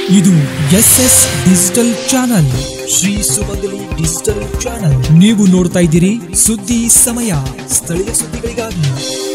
ಇದು S S digital channel Shri Sumangali digital channel ನೀವು ನೋಡ್ತಾ ಇದ್ದೀರಿ ಸುದ್ದಿ ಸಮಯ ಸ್ಥಳೀಯ ಸುದ್ದಿಗಳಿಗಾಗಿ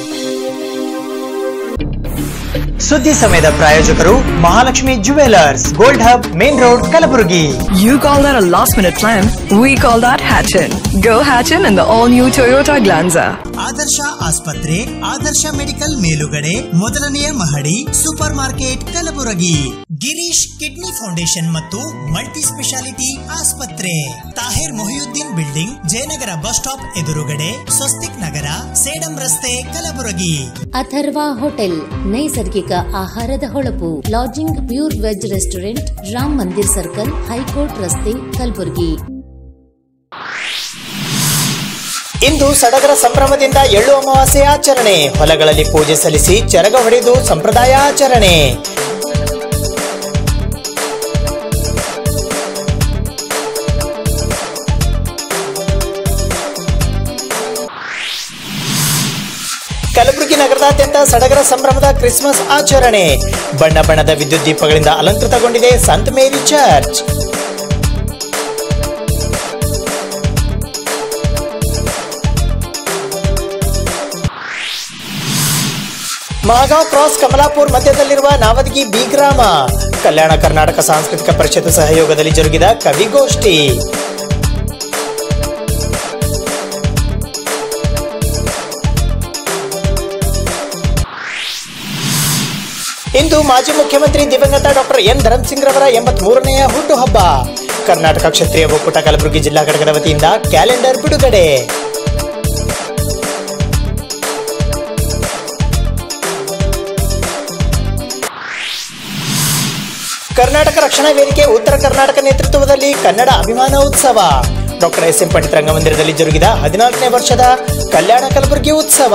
ಸುದ್ದಿ ಸಮಯದ ಪ್ರಾಯೋಜಕರು Mahalakshmi jewellers gold hub main road Kalaburagi You call that a last minute plan? We call that Hatchin. Go Hatchin in the all new Toyota Glanza. Adarsh ಆಸ್ಪತ್ರೆ ಆದರ್ಶ ಮೆಡಿಕಲ್ ಮೇಲುಗಡೆ ಮೊದಲನೆಯ ಮಹಡಿ super market Kalaburagi Girish kidney foundation ಮತ್ತು ಮಲ್ಟಿ ಸ್ಪೆಷಾಲಿಟಿ ಆಸ್ಪತ್ರೆ Tahir Mohiuddin building Jayanagar bus stop ಎದುರುಗಡೆ ಸ್ವಸ್ತಿಕ್ ನಗರ ಸೇಡಂ ರಸ್ತೆ Kalaburagi Atharva hotel ನೈಸರ್ಗಿಕ ಆಹಾರದ ಹೊಳಪು lodging pure veg restaurant Ram Mandir circle high court ರಸ್ತೆ ಕಲಬುರಗಿ ಇಂದು ಸಡಗರ ಸಂಭ್ರಮದಿಂದ ಎಳ್ಳು ಅಮಾವಾಸ್ಯೆ ಆಚರಣೆ ಹೊಲಗಳಲ್ಲಿ ಪೂಜೆ ಸಲ್ಲಿಸಿ ಚರಗ ಹೊಡೆದು ಸಂಪ್ರದಾಯ ಆಚರಣೆ ಕಲಬುರಗಿ ನಗರದಾದ್ಯಂತ ಸಡಗರ ಸಂಭ್ರಮದ ಕ್ರಿಸ್ಮಸ್ ಆಚರಣೆ ಬಣ್ಣ ಬಣ್ಣದ ವಿದ್ಯುತ್ ದೀಪಗಳಿಂದ ಅಲಂಕೃತಗೊಂಡಿದೆ saint Mary church Magaon cross Kamalapur ಮಧ್ಯದಲ್ಲಿರುವ ನಾವದಗಿ ಬಿ ಗ್ರಾಮ ಕಲ್ಯಾಣ ಕರ್ನಾಟಕ ಸಾಂಸ್ಕೃತಿಕ ಪರಿಷತ್ ಸಹಯೋಗದಲ್ಲಿ ಜರುಗಿದ ಕವಿಗೋಷ್ಠಿ ಇಂದು ಮಾಜಿ ಮುಖ್ಯಮಂತ್ರಿ ದಿವಂಗತ ಡಾಕ್ಟರ್ ಎನ್ ಧರಂಸಿಂಗ್ ರವರ ಎಂಬತ್ ಮೂರನೆಯ ಹುಟ್ಟುಹಬ್ಬ ಕರ್ನಾಟಕ ಕ್ಷತ್ರಿಯ ಒಕ್ಕೂಟ ಕಲಬುರಗಿ ಜಿಲ್ಲಾ ಘಟಕದ ವತಿಯಿಂದ ಕ್ಯಾಲೆಂಡರ್ ಬಿಡುಗಡೆ ಕರ್ನಾಟಕ ರಕ್ಷಣಾ ವೇದಿಕೆ ಉತ್ತರ ಕರ್ನಾಟಕ ನೇತೃತ್ವದಲ್ಲಿ ಕನ್ನಡ ಅಭಿಮಾನ ಉತ್ಸವ ಡಾಕ್ಟರ್ ಎಸ್ ಎಂ ಪಂಡಿತ್ ರಂಗಮಂದಿರದಲ್ಲಿ ಜರುಗಿದ ಹದಿನಾಲ್ಕನೇ ವರ್ಷದ ಕಲ್ಯಾಣ ಕಲಬುರಗಿ ಉತ್ಸವ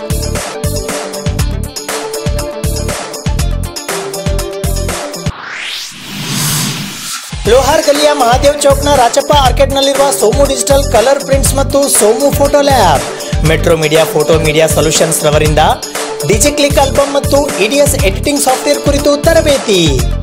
ಲೋಹಾರ್ ಗಲ್ಲಿಯ ಮಹಾದೇವ್ ಚೌಕ್ನ ರಾಚಪ್ಪ ಆರ್ಕೆಡ್ನಲ್ಲಿರುವ ಸೋಮು ಡಿಜಿಟಲ್ ಕಲರ್ ಪ್ರಿಂಟ್ಸ್ ಮತ್ತು Somu photo lab metro media photo media solutions ರವರಿಂದ ಡಿಜಿ ಕ್ಲಿಕ್ ಆಲ್ಬಮ್ ಮತ್ತು ಇಡಿಎಸ್ ಎಡಿಟಿಂಗ್ ಸಾಫ್ಟ್ವೇರ್ ಕುರಿತು ತರಬೇತಿ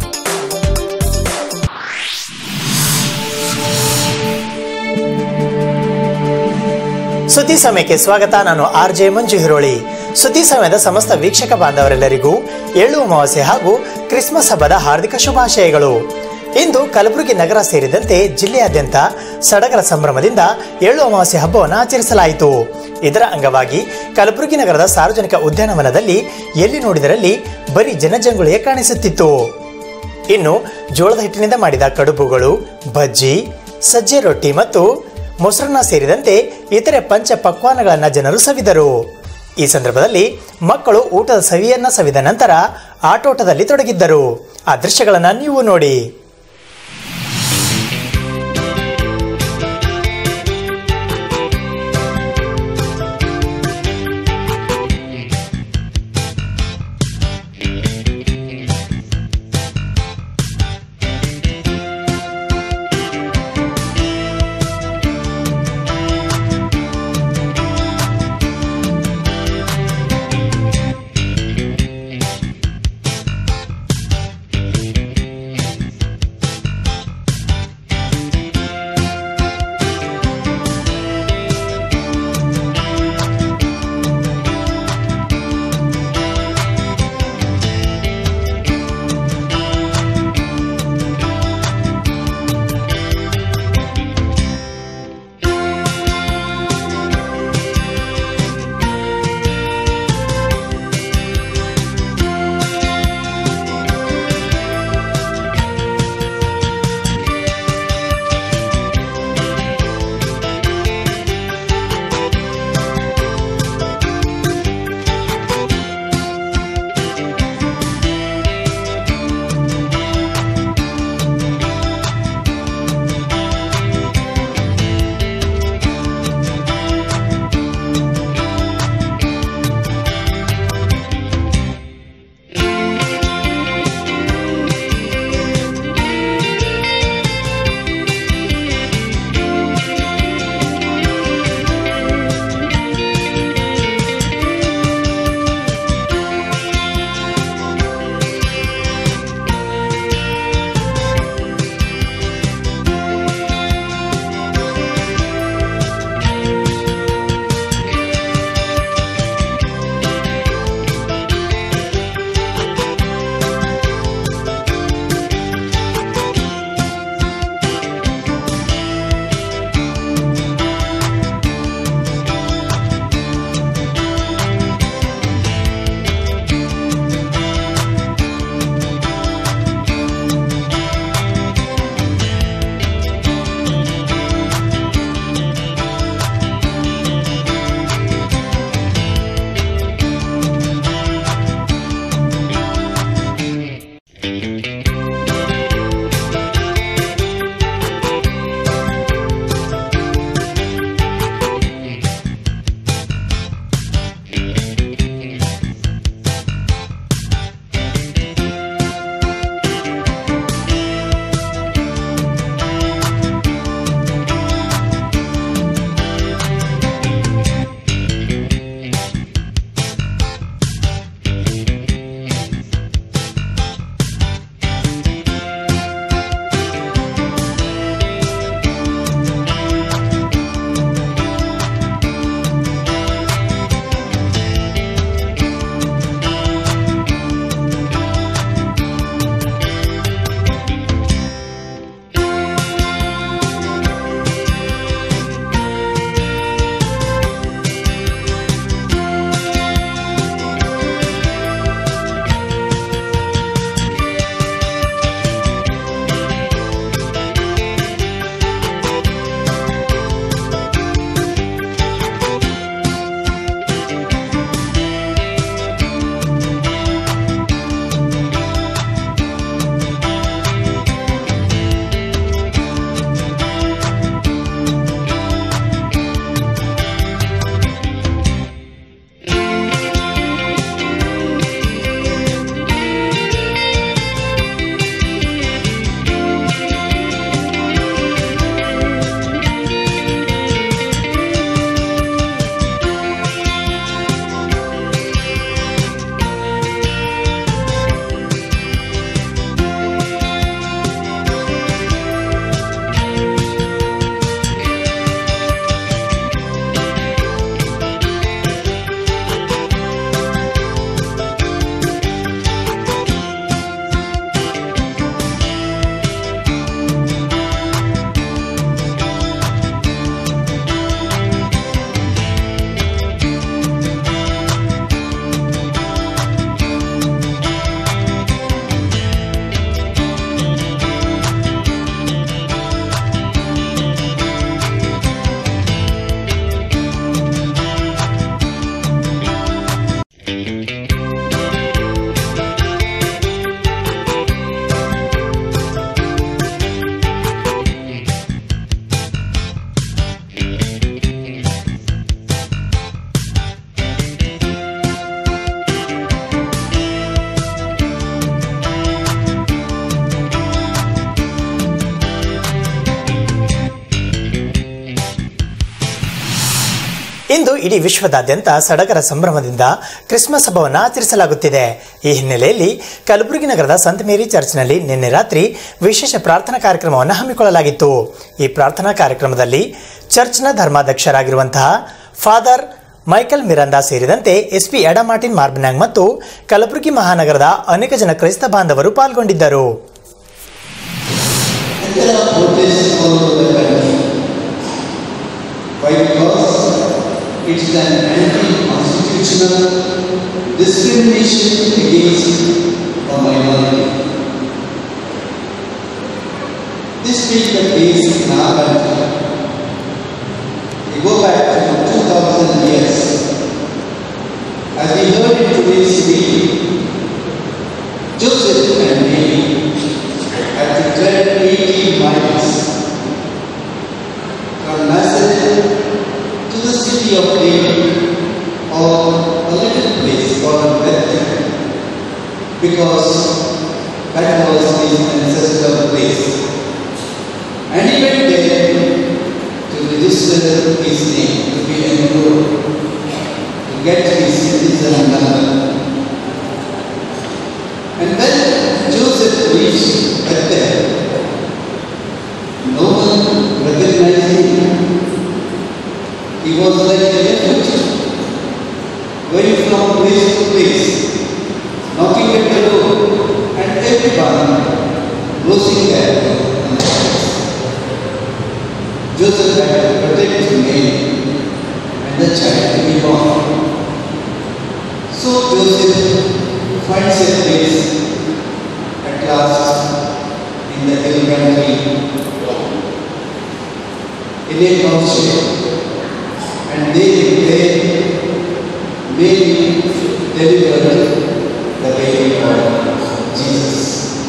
ಸುದ್ದಿ ಸಮಯಕ್ಕೆ ಸ್ವಾಗತ ನಾನು ಆರ್ ಜೆ ಮಂಜು ಹಿರೋಳಿ ಸುದ್ದಿ ಸಮಯದ ಸಮಸ್ತ ವೀಕ್ಷಕ ಬಾಂಧವರೆಲ್ಲರಿಗೂ ಎಳ್ಳು ಅಮಾವಾಸ್ಯೆ ಹಾಗೂ ಕ್ರಿಸ್ಮಸ್ ಹಬ್ಬದ ಹಾರ್ದಿಕ ಶುಭಾಶಯಗಳು ಇಂದು ಕಲಬುರಗಿ ನಗರ ಸೇರಿದಂತೆ ಜಿಲ್ಲೆಯಾದ್ಯಂತ ಸಡಗರ ಸಂಭ್ರಮದಿಂದ ಎಳ್ಳು ಅಮಾವಾಸ್ಯೆ ಹಬ್ಬವನ್ನು ಆಚರಿಸಲಾಯಿತು ಇದರ ಅಂಗವಾಗಿ ಕಲಬುರಗಿ ನಗರದ ಸಾರ್ವಜನಿಕ ಉದ್ಯಾನವನದಲ್ಲಿ ಎಲ್ಲಿ ನೋಡಿದರಲ್ಲಿ ಬರೀ ಜನಜಂಗುಳಿಯೇ ಕಾಣಿಸುತ್ತಿತ್ತು ಇನ್ನು ಜೋಳದ ಹಿಟ್ಟಿನಿಂದ ಮಾಡಿದ ಕಡುಬುಗಳು ಬಜ್ಜಿ ಸಜ್ಜೆ ರೊಟ್ಟಿ ಮತ್ತು ಮೊಸರನ್ನ ಸೇರಿದಂತೆ ಇತರೆ ಪಂಚ ಪಕ್ವಾನಗಳನ್ನ ಜನರು ಸವಿದರು ಈ ಸಂದರ್ಭದಲ್ಲಿ ಮಕ್ಕಳು ಊಟದ ಸವಿಯನ್ನ ಸವಿದ ನಂತರ ಆಟೋಟದಲ್ಲಿ ತೊಡಗಿದ್ದರು ಆ ದೃಶ್ಯಗಳನ್ನ ನೀವು ನೋಡಿ ಇಂದು ಇಡೀ ವಿಶ್ವದಾದ್ಯಂತ ಸಡಗರ ಸಂಭ್ರಮದಿಂದ ಕ್ರಿಸ್ಮಸ್ ಹಬ್ಬವನ್ನು ಆಚರಿಸಲಾಗುತ್ತಿದೆ ಈ ಹಿನ್ನೆಲೆಯಲ್ಲಿ ಕಲಬುರಗಿ ನಗರದ ಸಂತ ಮೇರಿ ಚರ್ಚ್ನಲ್ಲಿ ನಿನ್ನೆ ರಾತ್ರಿ ವಿಶೇಷ ಪ್ರಾರ್ಥನಾ ಕಾರ್ಯಕ್ರಮವನ್ನು ಹಮ್ಮಿಕೊಳ್ಳಲಾಗಿತ್ತು ಈ ಪ್ರಾರ್ಥನಾ ಕಾರ್ಯಕ್ರಮದಲ್ಲಿ ಚರ್ಚ್ನ ಧರ್ಮಾಧ್ಯಕ್ಷರಾಗಿರುವಂತಹ ಫಾದರ್ ಮೈಕಲ್ ಮಿರಂದಾ ಸೇರಿದಂತೆ ಎಸ್ಪಿ ಎಡಾ ಮಾರ್ಟಿನ್ ಮಾರ್ಬನ್ಯಾಂಗ್ ಮತ್ತು ಕಲಬುರಗಿ ಮಹಾನಗರದ ಅನೇಕ ಜನ ಕ್ರೈಸ್ತ ಬಾಂಧವರು ಪಾಲ್ಗೊಂಡಿದ್ದರು There are protests all over the country. Why? Because it's an anti-constitutional discrimination against a minority. This being the case in our country, we go back to 2000 years. As we heard in today's speech, Joseph and Mary had to tread 80 miles from Nazareth to the city of David or a little place called Bethlehem because that was his ancestral place. And he went there to register his name, to be enrolled, to get his citizen number. And when Joseph reached Bethlehem, no one recognized him. He was like a refugee, going from place to place, knocking at the door, and everyone closing their door. on the doors. Joseph had to protect Mary and the child to be born. So Joseph finds a place at last in the elementary in a township and they they Mary delivered the baby boy Jesus.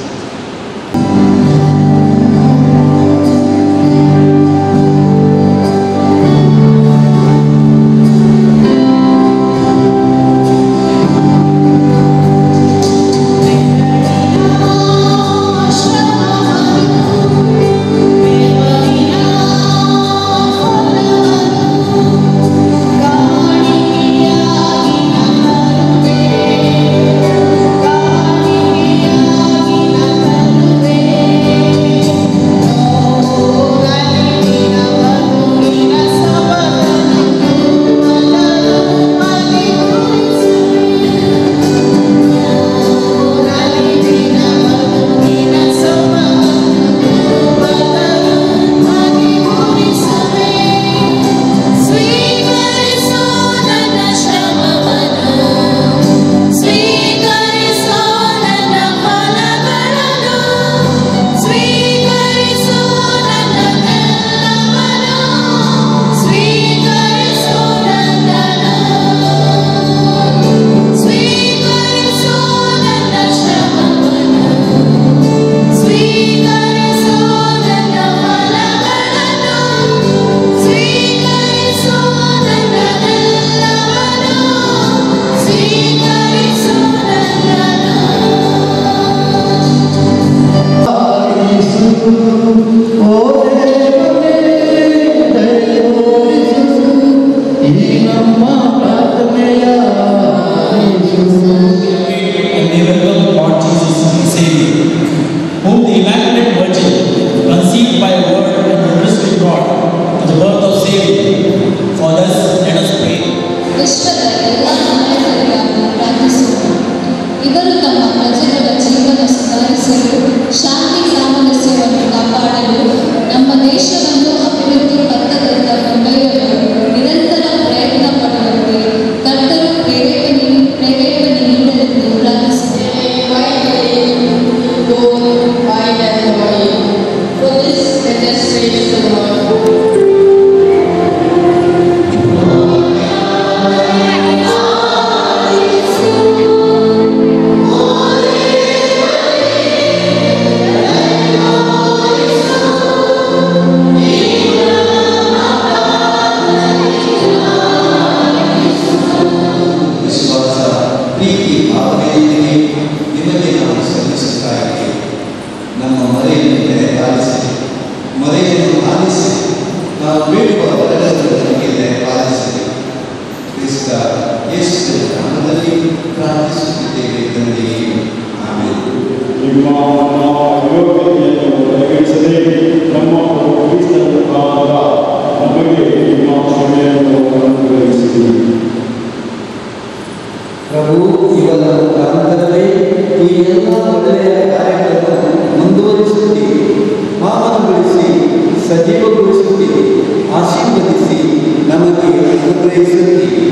and they welcome Lord Jesus and Savior, whom the Immaculate Virgin conceived by a word and the mystery brought to the birth of Savior. For thus, let us pray. ವಿಶ್ವದ ಎಲ್ಲ ನಾಯಕರಿಗಾಗಿ ಪ್ರಾರ್ಥಿಸುವರು ಇವರು ತಮ್ಮ ಪ್ರಜೆಗಳ ಜೀವನ ಸುಧಾರಿಸಲು ಶಾಂತಿ ಸಾಮರಸ್ಯವನ್ನು ಕಾಪಾಡಲು ನಮ್ಮ ದೇಶವನ್ನು ಅಭಿವೃದ್ಧಿ ಪಥದತ್ತ ಕೊಂಡೊಯ್ಯಲು ನಿರಂತರ ಪ್ರಯತ್ನ ಪಡುವಂತೆ ಕರ್ತರು ಪ್ರೇರೇಪಣೆ ಪ್ರೇರೇಪಣೆ ನೀಡಲೆಂದು ಪ್ರಾರ್ಥಿಸುತ್ತೇವೆ For this, let us praise the Lord. ವಿಶ್ವಾಸ ಪ್ರೀತಿ ಭಾವನೆಯೊಂದಿಗೆ ನಿಮಗೆ ನಾವು ಸಲ್ಲಿಸುತ್ತಾ ಇದ್ದೇವೆ ನಮ್ಮ ಮರೆಯನ್ನು ದಯಪಾಲಿಸಿ ಮರೆಯನ್ನು ಆಲಿಸಿ ನಾವು ಬೇಡುವ ವರಗಳನ್ನು ನಮಗೆ ದಯಪಾಲಿಸಿ ಅಯೋಗ್ಯತೆಯನ್ನು ಪರಿಗಣಿಸದೆ ನಮ್ಮ ಪ್ರಭು ಕ್ರಿಸ್ತನ ಮುಖಾಂತರ ನಮಗೆ ನಿಮ್ಮ ಕ್ಷಮೆಯನ್ನು ಅನುಗ್ರಹಿಸಿರಿ ಪ್ರಭು ಇವರ ಮುಖಾಂತರವೇ ಈ ಎಲ್ಲ ಒಳ್ಳೆಯ ಕಾರ್ಯಗಳನ್ನು ಮುಂದುವರಿಸುತ್ತೀರಿ ಪಾವನಗೊಳಿಸಿ ಸಜೀವಗೊಳಿಸುತ್ತೀರಿ ಆಶೀರ್ವದಿಸಿ ನಮಗೆ ಅನುಗ್ರಹಿಸುತ್ತೀರಿ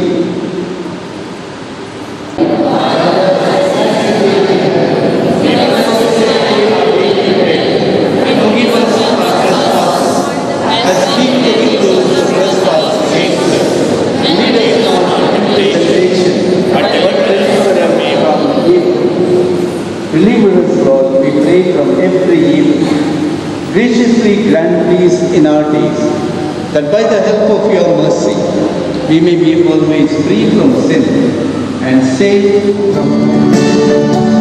Deliver us, Lord, we pray from every evil. Graciously grant peace in our days, that by the help of your mercy, we may be always free from sin and safe from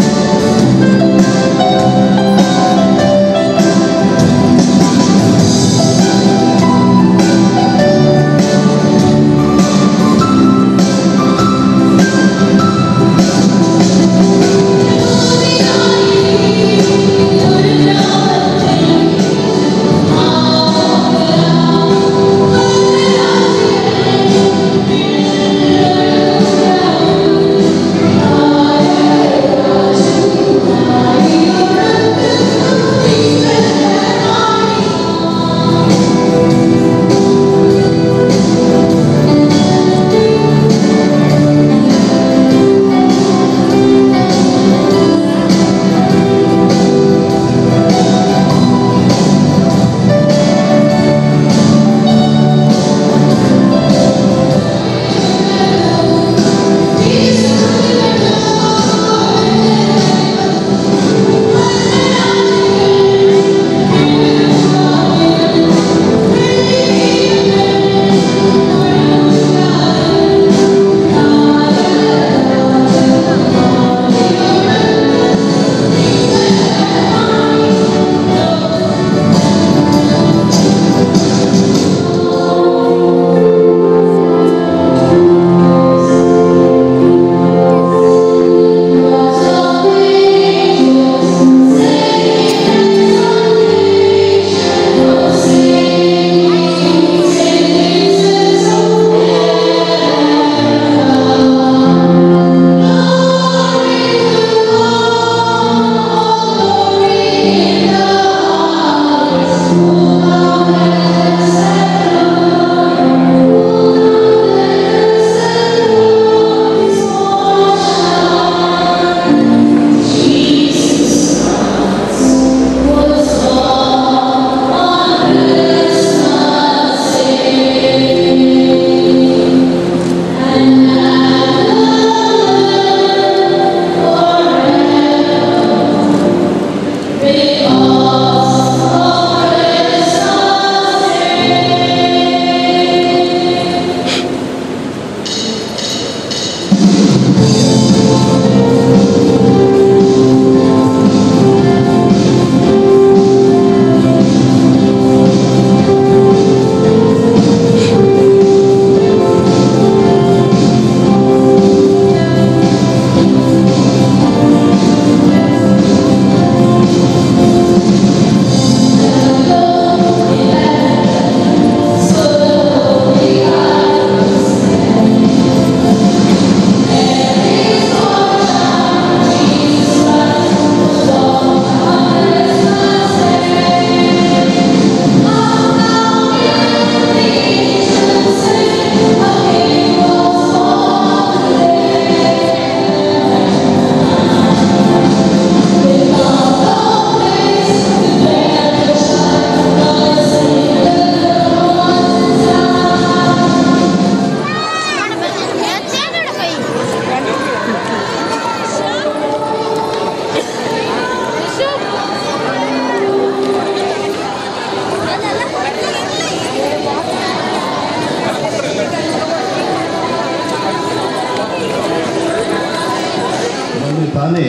ಮೊನ್ನೆ ತಾನೇ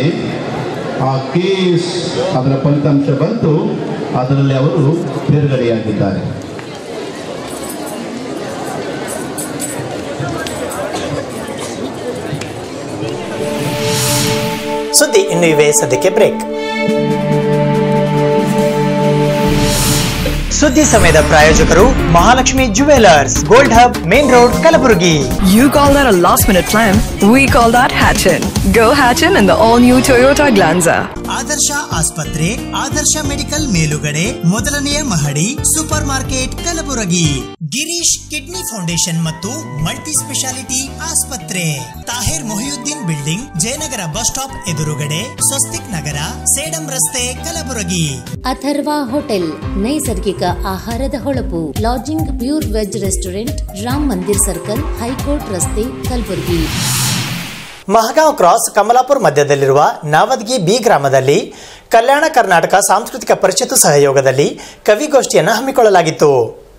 ಆ case ಅದರ ಫಲಿತಾಂಶ ಬಂತು ಅದರಲ್ಲಿ ಅವರು ತೇರ್ಗಡೆಯಾಗಿದ್ದಾರೆ ಸುದ್ದಿ ಇನ್ನು ಇವೆ ಸದ್ಯಕ್ಕೆ ಬ್ರೇಕ್ ಸುದ್ದಿ ಸಮಯದ ಪ್ರಾಯೋಜಕರು Mahalakshmi jewellers gold hub main road Kalaburagi You call that a last minute plan? We call that Hatchin. Go Hatchin in the all new Toyota Glanza. Adarsh ಆಸ್ಪತ್ರೆ ಆದರ್ಶ ಮೆಡಿಕಲ್ ಮೇಲುಗಡೆ ಮೊದಲನೆಯ ಮಹಡಿ super market Kalaburagi Girish kidney foundation ಮತ್ತು ಮಲ್ಟಿ ಸ್ಪೆಷಾಲಿಟಿ ಆಸ್ಪತ್ರೆ Tahir Mohiuddin building Jayanagar bus stop ಎದುರುಗಡೆ ಸ್ವಸ್ತಿಕ್ ನಗರ ಸೇಡಂ ರಸ್ತೆ Kalaburagi Atharva hotel ನೈಸರ್ಗಿಕ ಆಹಾರದ ಹೊಳಪು lodging pure veg restaurant Ram Mandir circle high court ರಸ್ತೆ ಕಲಬುರಗಿ ಮಹಗಾಂವ್ ಕ್ರಾಸ್ ಕಮಲಾಪುರ ಮಧ್ಯದಲ್ಲಿರುವ ನಾವದ್ಗಿ ಬಿ ಗ್ರಾಮದಲ್ಲಿ ಕಲ್ಯಾಣ ಕರ್ನಾಟಕ ಸಾಂಸ್ಕೃತಿಕ ಪರಿಷತ್ತು ಸಹಯೋಗದಲ್ಲಿ ಕವಿಗೋಷ್ಠಿಯನ್ನು ಹಮ್ಮಿಕೊಳ್ಳಲಾಗಿತ್ತು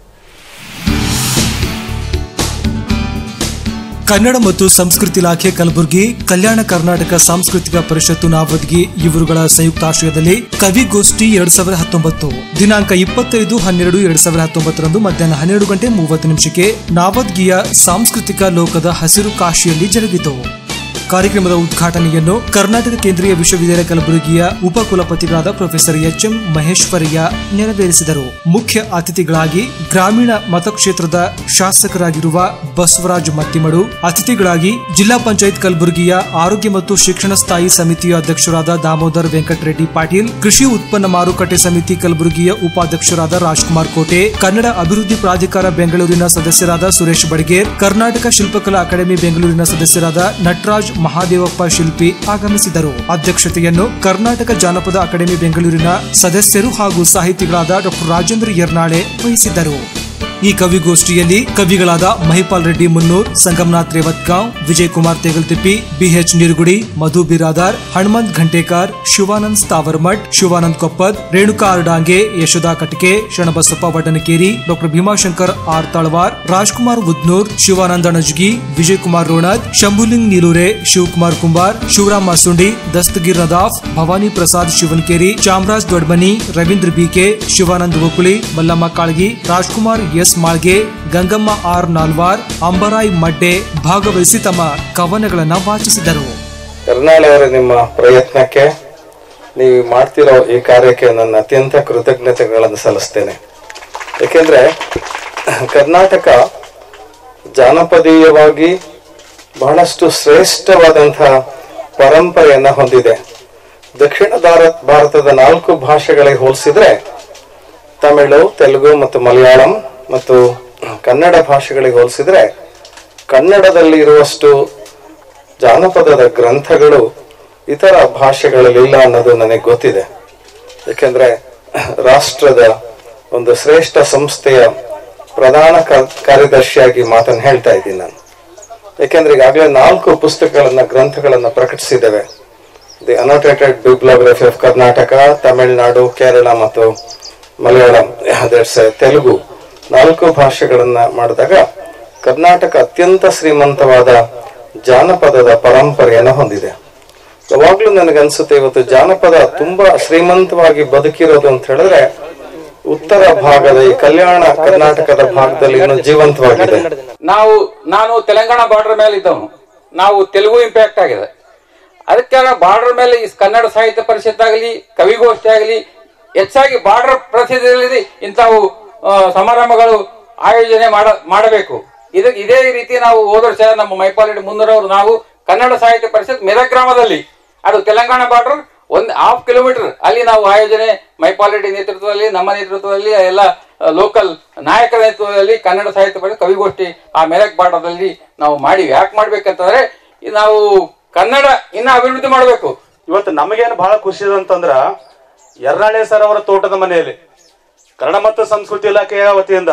ಕನ್ನಡ ಮತ್ತು ಸಂಸ್ಕೃತಿ ಇಲಾಖೆ ಕಲಬುರಗಿ ಕಲ್ಯಾಣ ಕರ್ನಾಟಕ ಸಾಂಸ್ಕೃತಿಕ ಪರಿಷತ್ತು ನಾವದ್ಗಿ ಇವರುಗಳ ಸಂಯುಕ್ತಾಶ್ರಯದಲ್ಲಿ ಕವಿಗೋಷ್ಠಿ ಎರಡ್ ಸಾವಿರದ ಹತ್ತೊಂಬತ್ತು ದಿನಾಂಕ ಇಪ್ಪತ್ತೈದು ಹನ್ನೆರಡು ಎರಡ್ ಸಾವಿರದ ಹತ್ತೊಂಬತ್ತರಂದು ಮಧ್ಯಾಹ್ನ ಹನ್ನೆರಡು ಗಂಟೆ ಮೂವತ್ತು ನಿಮಿಷಕ್ಕೆ ನಾವದ್ಗಿಯ ಸಾಂಸ್ಕೃತಿಕ ಲೋಕದ ಹಸಿರು ಕಾಶಿಯಲ್ಲಿ ಜರುಗಿತು ಕಾರ್ಯಕ್ರಮದ ಉದ್ಘಾಟನೆಯನ್ನು ಕರ್ನಾಟಕ ಕೇಂದ್ರೀಯ ವಿಶ್ವವಿದ್ಯಾಲಯ ಕಲಬುರಗಿಯ ಉಪಕುಲಪತಿಗಳಾದ ಪ್ರೊಫೆಸರ್ ಎಚ್ ಎಂ ಮಹೇಶ್ವರಯ್ಯ ನೆರವೇರಿಸಿದರು ಮುಖ್ಯ ಅತಿಥಿಗಳಾಗಿ ಗ್ರಾಮೀಣ ಮತಕ್ಷೇತ್ರದ ಶಾಸಕರಾಗಿರುವ ಬಸವರಾಜ್ ಮತ್ತಿಮಡು ಅತಿಥಿಗಳಾಗಿ ಜಿಲ್ಲಾ ಪಂಚಾಯತ್ ಕಲಬುರಗಿಯ ಆರೋಗ್ಯ ಮತ್ತು ಶಿಕ್ಷಣ ಸ್ಥಾಯಿ ಸಮಿತಿಯ ಅಧ್ಯಕ್ಷರಾದ ದಾಮೋದರ್ ವೆಂಕಟರೆಡ್ಡಿ ಪಾಟೀಲ್ ಕೃಷಿ ಉತ್ಪನ್ನ ಮಾರುಕಟ್ಟೆ ಸಮಿತಿ ಕಲಬುರಗಿಯ ಉಪಾಧ್ಯಕ್ಷರಾದ ರಾಜ್ಕುಮಾರ್ ಕೋಟೆ ಕನ್ನಡ ಅಭಿವೃದ್ಧಿ ಪ್ರಾಧಿಕಾರ ಬೆಂಗಳೂರಿನ ಸದಸ್ಯರಾದ ಸುರೇಶ್ ಬಡಗೇರ್ ಕರ್ನಾಟಕ ಶಿಲ್ಪಕಲಾ ಅಕಾಡೆಮಿ ಬೆಂಗಳೂರಿನ ಸದಸ್ಯರಾದ ನಟರಾಜ್ ಮಹಾದೇವಪ್ಪ ಶಿಲ್ಪಿ ಆಗಮಿಸಿದರು ಅಧ್ಯಕ್ಷತೆಯನ್ನು ಕರ್ನಾಟಕ ಜಾನಪದ ಅಕಾಡೆಮಿ ಬೆಂಗಳೂರಿನ ಸದಸ್ಯರು ಹಾಗೂ ಸಾಹಿತಿಗಳಾದ ಡಾಕ್ಟರ್ ರಾಜೇಂದ್ರ ಯರ್ನಾಳೆ ವಹಿಸಿದ್ದರು ಈ ಕವಿಗೋಷ್ಠಿಯಲ್ಲಿ ಕವಿಗಳಾದ Mahipal Reddy Munnur Sangamnath Revatgaon Vijay Kumar Tegaltippi B H Nirugudi Madhu Biradar Hanumanth Ghantekar Shivanand Sthavarmath Shivanand Koppad Renuka Ardange Yashoda Katake Sharanabasappa Vaddanakeri doctor Bhimashankar R Talawar Rajkumar Udnur Shivananda Anajgi Vijay Kumar Ronad Shambhuling Nilure Shivakumar Kumbar Shivaram Masundi Dastagir Nadaf Bhavani Prasad Shivankeri Chamaraj Dodmani Ravindra B K Shivanand Gokuli Mallamma Kalgi Rajkumar S Malge Gangamma R Nalwar Ambaray Madde ಭಾಗವಹಿಸಿ ತಮ್ಮ ಕವನಗಳನ್ನ ವಾಚಿಸಿದರು ಕರ್ನಾಳೆ ಅವರ ನಿಮ್ಮ ಪ್ರಯತ್ನಕ್ಕೆ ನೀವು ಮಾಡ್ತಿರೋ ಈ ಕಾರ್ಯಕ್ಕೆ ನನ್ನ ಅತ್ಯಂತ ಕೃತಜ್ಞತೆಗಳನ್ನು ಸಲ್ಲಿಸ್ತೇನೆ ಏಕೆಂದ್ರೆ ಕರ್ನಾಟಕ ಜಾನಪದೀಯವಾಗಿ ಬಹಳಷ್ಟು ಶ್ರೇಷ್ಠವಾದಂತಹ ಪರಂಪರೆಯನ್ನ ಹೊಂದಿದೆ ದಕ್ಷಿಣ ಭಾರತ ಭಾರತದ ನಾಲ್ಕು ಭಾಷೆಗಳಿಗೆ ಹೋಲಿಸಿದ್ರೆ ತಮಿಳು ತೆಲುಗು ಮತ್ತು ಮಲಯಾಳಂ ಮತ್ತು ಕನ್ನಡ ಭಾಷೆಗಳಿಗೆ ಹೋಲಿಸಿದ್ರೆ ಕನ್ನಡದಲ್ಲಿ ಇರುವಷ್ಟು ಜಾನಪದದ ಗ್ರಂಥಗಳು ಇತರ ಭಾಷೆಗಳಲ್ಲಿ ಇಲ್ಲ ಅನ್ನೋದು ನನಗೆ ಗೊತ್ತಿದೆ ಯಾಕೆಂದ್ರೆ ರಾಷ್ಟ್ರದ ಒಂದು ಶ್ರೇಷ್ಠ ಸಂಸ್ಥೆಯ ಪ್ರಧಾನ ಕ- ಕಾರ್ಯದರ್ಶಿಯಾಗಿ ಮಾತನ್ನು ಹೇಳ್ತಾ ಇದ್ದೀನಿ ನಾನು ಯಾಕೆಂದ್ರೆ ಈಗಾಗಲೇ ನಾಲ್ಕು ಪುಸ್ತಕಗಳನ್ನ ಗ್ರಂಥಗಳನ್ನ ಪ್ರಕಟಿಸಿದ್ದೇವೆ the annotated bibliography of Karnataka Tamil Nadu Kerala ಮತ್ತು ಮಲಯಾಳಂ ದಟ್ಸ್ ತೆಲುಗು ನಾಲ್ಕು ಭಾಷೆಗಳನ್ನ ಮಾಡಿದಾಗ ಕರ್ನಾಟಕ ಅತ್ಯಂತ ಶ್ರೀಮಂತವಾದ ಜಾನಪದದ ಪರಂಪರೆಯನ್ನು ಹೊಂದಿದೆ ಯಾವಾಗ್ಲೂ ನನಗನ್ಸುತ್ತೆ ಇವತ್ತು ಜಾನಪದ ತುಂಬಾ ಶ್ರೀಮಂತವಾಗಿ ಬದುಕಿರೋದು ಅಂತ ಹೇಳಿದ್ರೆ ಉತ್ತರ ಭಾಗದ ಈ ಕಲ್ಯಾಣ ಕರ್ನಾಟಕದ ಭಾಗದಲ್ಲಿ ಇನ್ನೂ ಜೀವಂತವಾಗಿದೆ ನಾವು ನಾನು ತೆಲಂಗಾಣ ಬಾರ್ಡರ್ ಮೇಲೆ ಇದ್ದವನು ನಾವು ತೆಲುಗು ಇಂಪ್ಯಾಕ್ಟ್ ಆಗಿದೆ ಅದಕ್ಕೆ ಬಾರ್ಡರ್ ಮೇಲೆ ಈ ಕನ್ನಡ ಸಾಹಿತ್ಯ ಪರಿಷತ್ ಆಗಲಿ ಕವಿಗೋಷ್ಠಿ ಆಗಲಿ ಹೆಚ್ಚಾಗಿ ಬಾರ್ಡರ್ ಪ್ರದೇಶದಲ್ಲಿ ಇಂಥವು ಆ, ಸಮಾರಂಭಗಳು ಆಯೋಜನೆ ಮಾಡ ಮಾಡಬೇಕು ಇದು ಇದೇ ರೀತಿ ನಾವು ಹೋದ ವರ್ಷ ನಮ್ಮ ಮೈಪಾಲೆಡ್ ಮುನ್ನೂರವರು ನಾವು ಕನ್ನಡ ಸಾಹಿತ್ಯ ಪರಿಷತ್ ಮೆದಕ್ ಗ್ರಾಮದಲ್ಲಿ ಅದು ತೆಲಂಗಾಣ ಬಾರ್ಡರ್ ಒಂದು ಹಾಫ್ ಕಿಲೋಮೀಟರ್ ಅಲ್ಲಿ ನಾವು ಆಯೋಜನೆ ಮೈಪಾಲೆಡಿ ನೇತೃತ್ವದಲ್ಲಿ ನಮ್ಮ ನೇತೃತ್ವದಲ್ಲಿ ಎಲ್ಲ ಲೋಕಲ್ ನಾಯಕರ ನೇತೃತ್ವದಲ್ಲಿ ಕನ್ನಡ ಸಾಹಿತ್ಯ ಪರಿಷತ್ ಕವಿಗೋಷ್ಠಿ ಆ ಮೆರಕ್ ಬಾಟದಲ್ಲಿ ನಾವು ಮಾಡಿವಿ ಯಾಕೆ ಮಾಡ್ಬೇಕಂತಂದ್ರೆ ಈ ನಾವು ಕನ್ನಡ ಇನ್ನ ಅಭಿವೃದ್ಧಿ ಮಾಡಬೇಕು ಇವತ್ತು ನಮಗೇನು ಬಹಳ ಖುಷಿ ಇದೆ ಅಂತಂದ್ರ ಯರ್ನಾಳೆ ಸರ್ ಅವರ ತೋಟದ ಮನೆಯಲ್ಲಿ ಕನ್ನಡ ಮತ್ತು ಸಂಸ್ಕೃತಿ ಇಲಾಖೆಯ ವತಿಯಿಂದ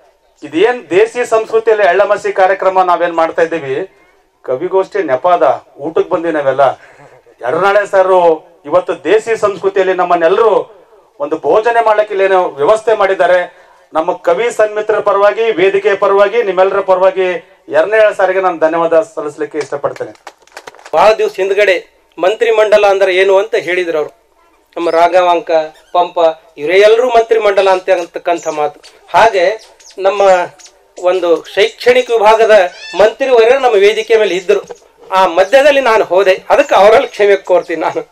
ಇದೇನ್ ದೇಸಿ ಸಂಸ್ಕೃತಿಯಲ್ಲಿ ಎಳ್ಳಮಸಿ ಕಾರ್ಯಕ್ರಮ ನಾವೇನ್ ಮಾಡ್ತಾ ಇದ್ದೀವಿ ಕವಿಗೋಷ್ಠಿ ನೆಪಾದ ಊಟಕ್ಕೆ ಬಂದಿ ನಾವೆಲ್ಲ ಯರ್ನಾಳೆ ಸರ್ ಇವತ್ತು ದೇಸಿ ಸಂಸ್ಕೃತಿಯಲ್ಲಿ ನಮ್ಮನ್ನೆಲ್ಲರೂ ಒಂದು ಭೋಜನೆ ಮಾಡಕ್ಕೆ ಇಲ್ಲೇನೋ ವ್ಯವಸ್ಥೆ ಮಾಡಿದ್ದಾರೆ ನಮ್ಮ ಕವಿ ಸನ್ಮಿತ್ರರ ಪರವಾಗಿ ವೇದಿಕೆಯ ಪರವಾಗಿ ನಿಮ್ಮೆಲ್ಲರ ಪರವಾಗಿ ಯರ್ನಾಳೆ ಸರ್ಗೆ ನಾನು ಧನ್ಯವಾದ ಸಲ್ಲಿಸಲಿಕ್ಕೆ ಇಷ್ಟಪಡ್ತೇನೆ ಬಹಳ ದಿವಸ ಹಿಂದ್ಗಡೆ ಮಂತ್ರಿ ಮಂಡಲ ಅಂದ್ರೆ ಏನು ಅಂತ ಹೇಳಿದ್ರು ಅವರು ನಮ್ಮ ರಾಘವಾಂಕ ಪಂಪ ಇವರೇ ಎಲ್ಲರೂ ಮಂತ್ರಿ ಮಂಡಲ ಅಂತ ಅಂತಕ್ಕಂಥ ಮಾತು ಹಾಗೆ ನಮ್ಮ ಒಂದು ಶೈಕ್ಷಣಿಕ ವಿಭಾಗದ ಮಂತ್ರಿವರೇ ನಮ್ಮ ವೇದಿಕೆ ಮೇಲೆ ಇದ್ದರು ಆ ಮಧ್ಯದಲ್ಲಿ ನಾನು ಹೋದೆ ಅದಕ್ಕೆ ಅವರಲ್ಲಿ ಕ್ಷಮೆ ಕೋರ್ತೀನಿ ನಾನು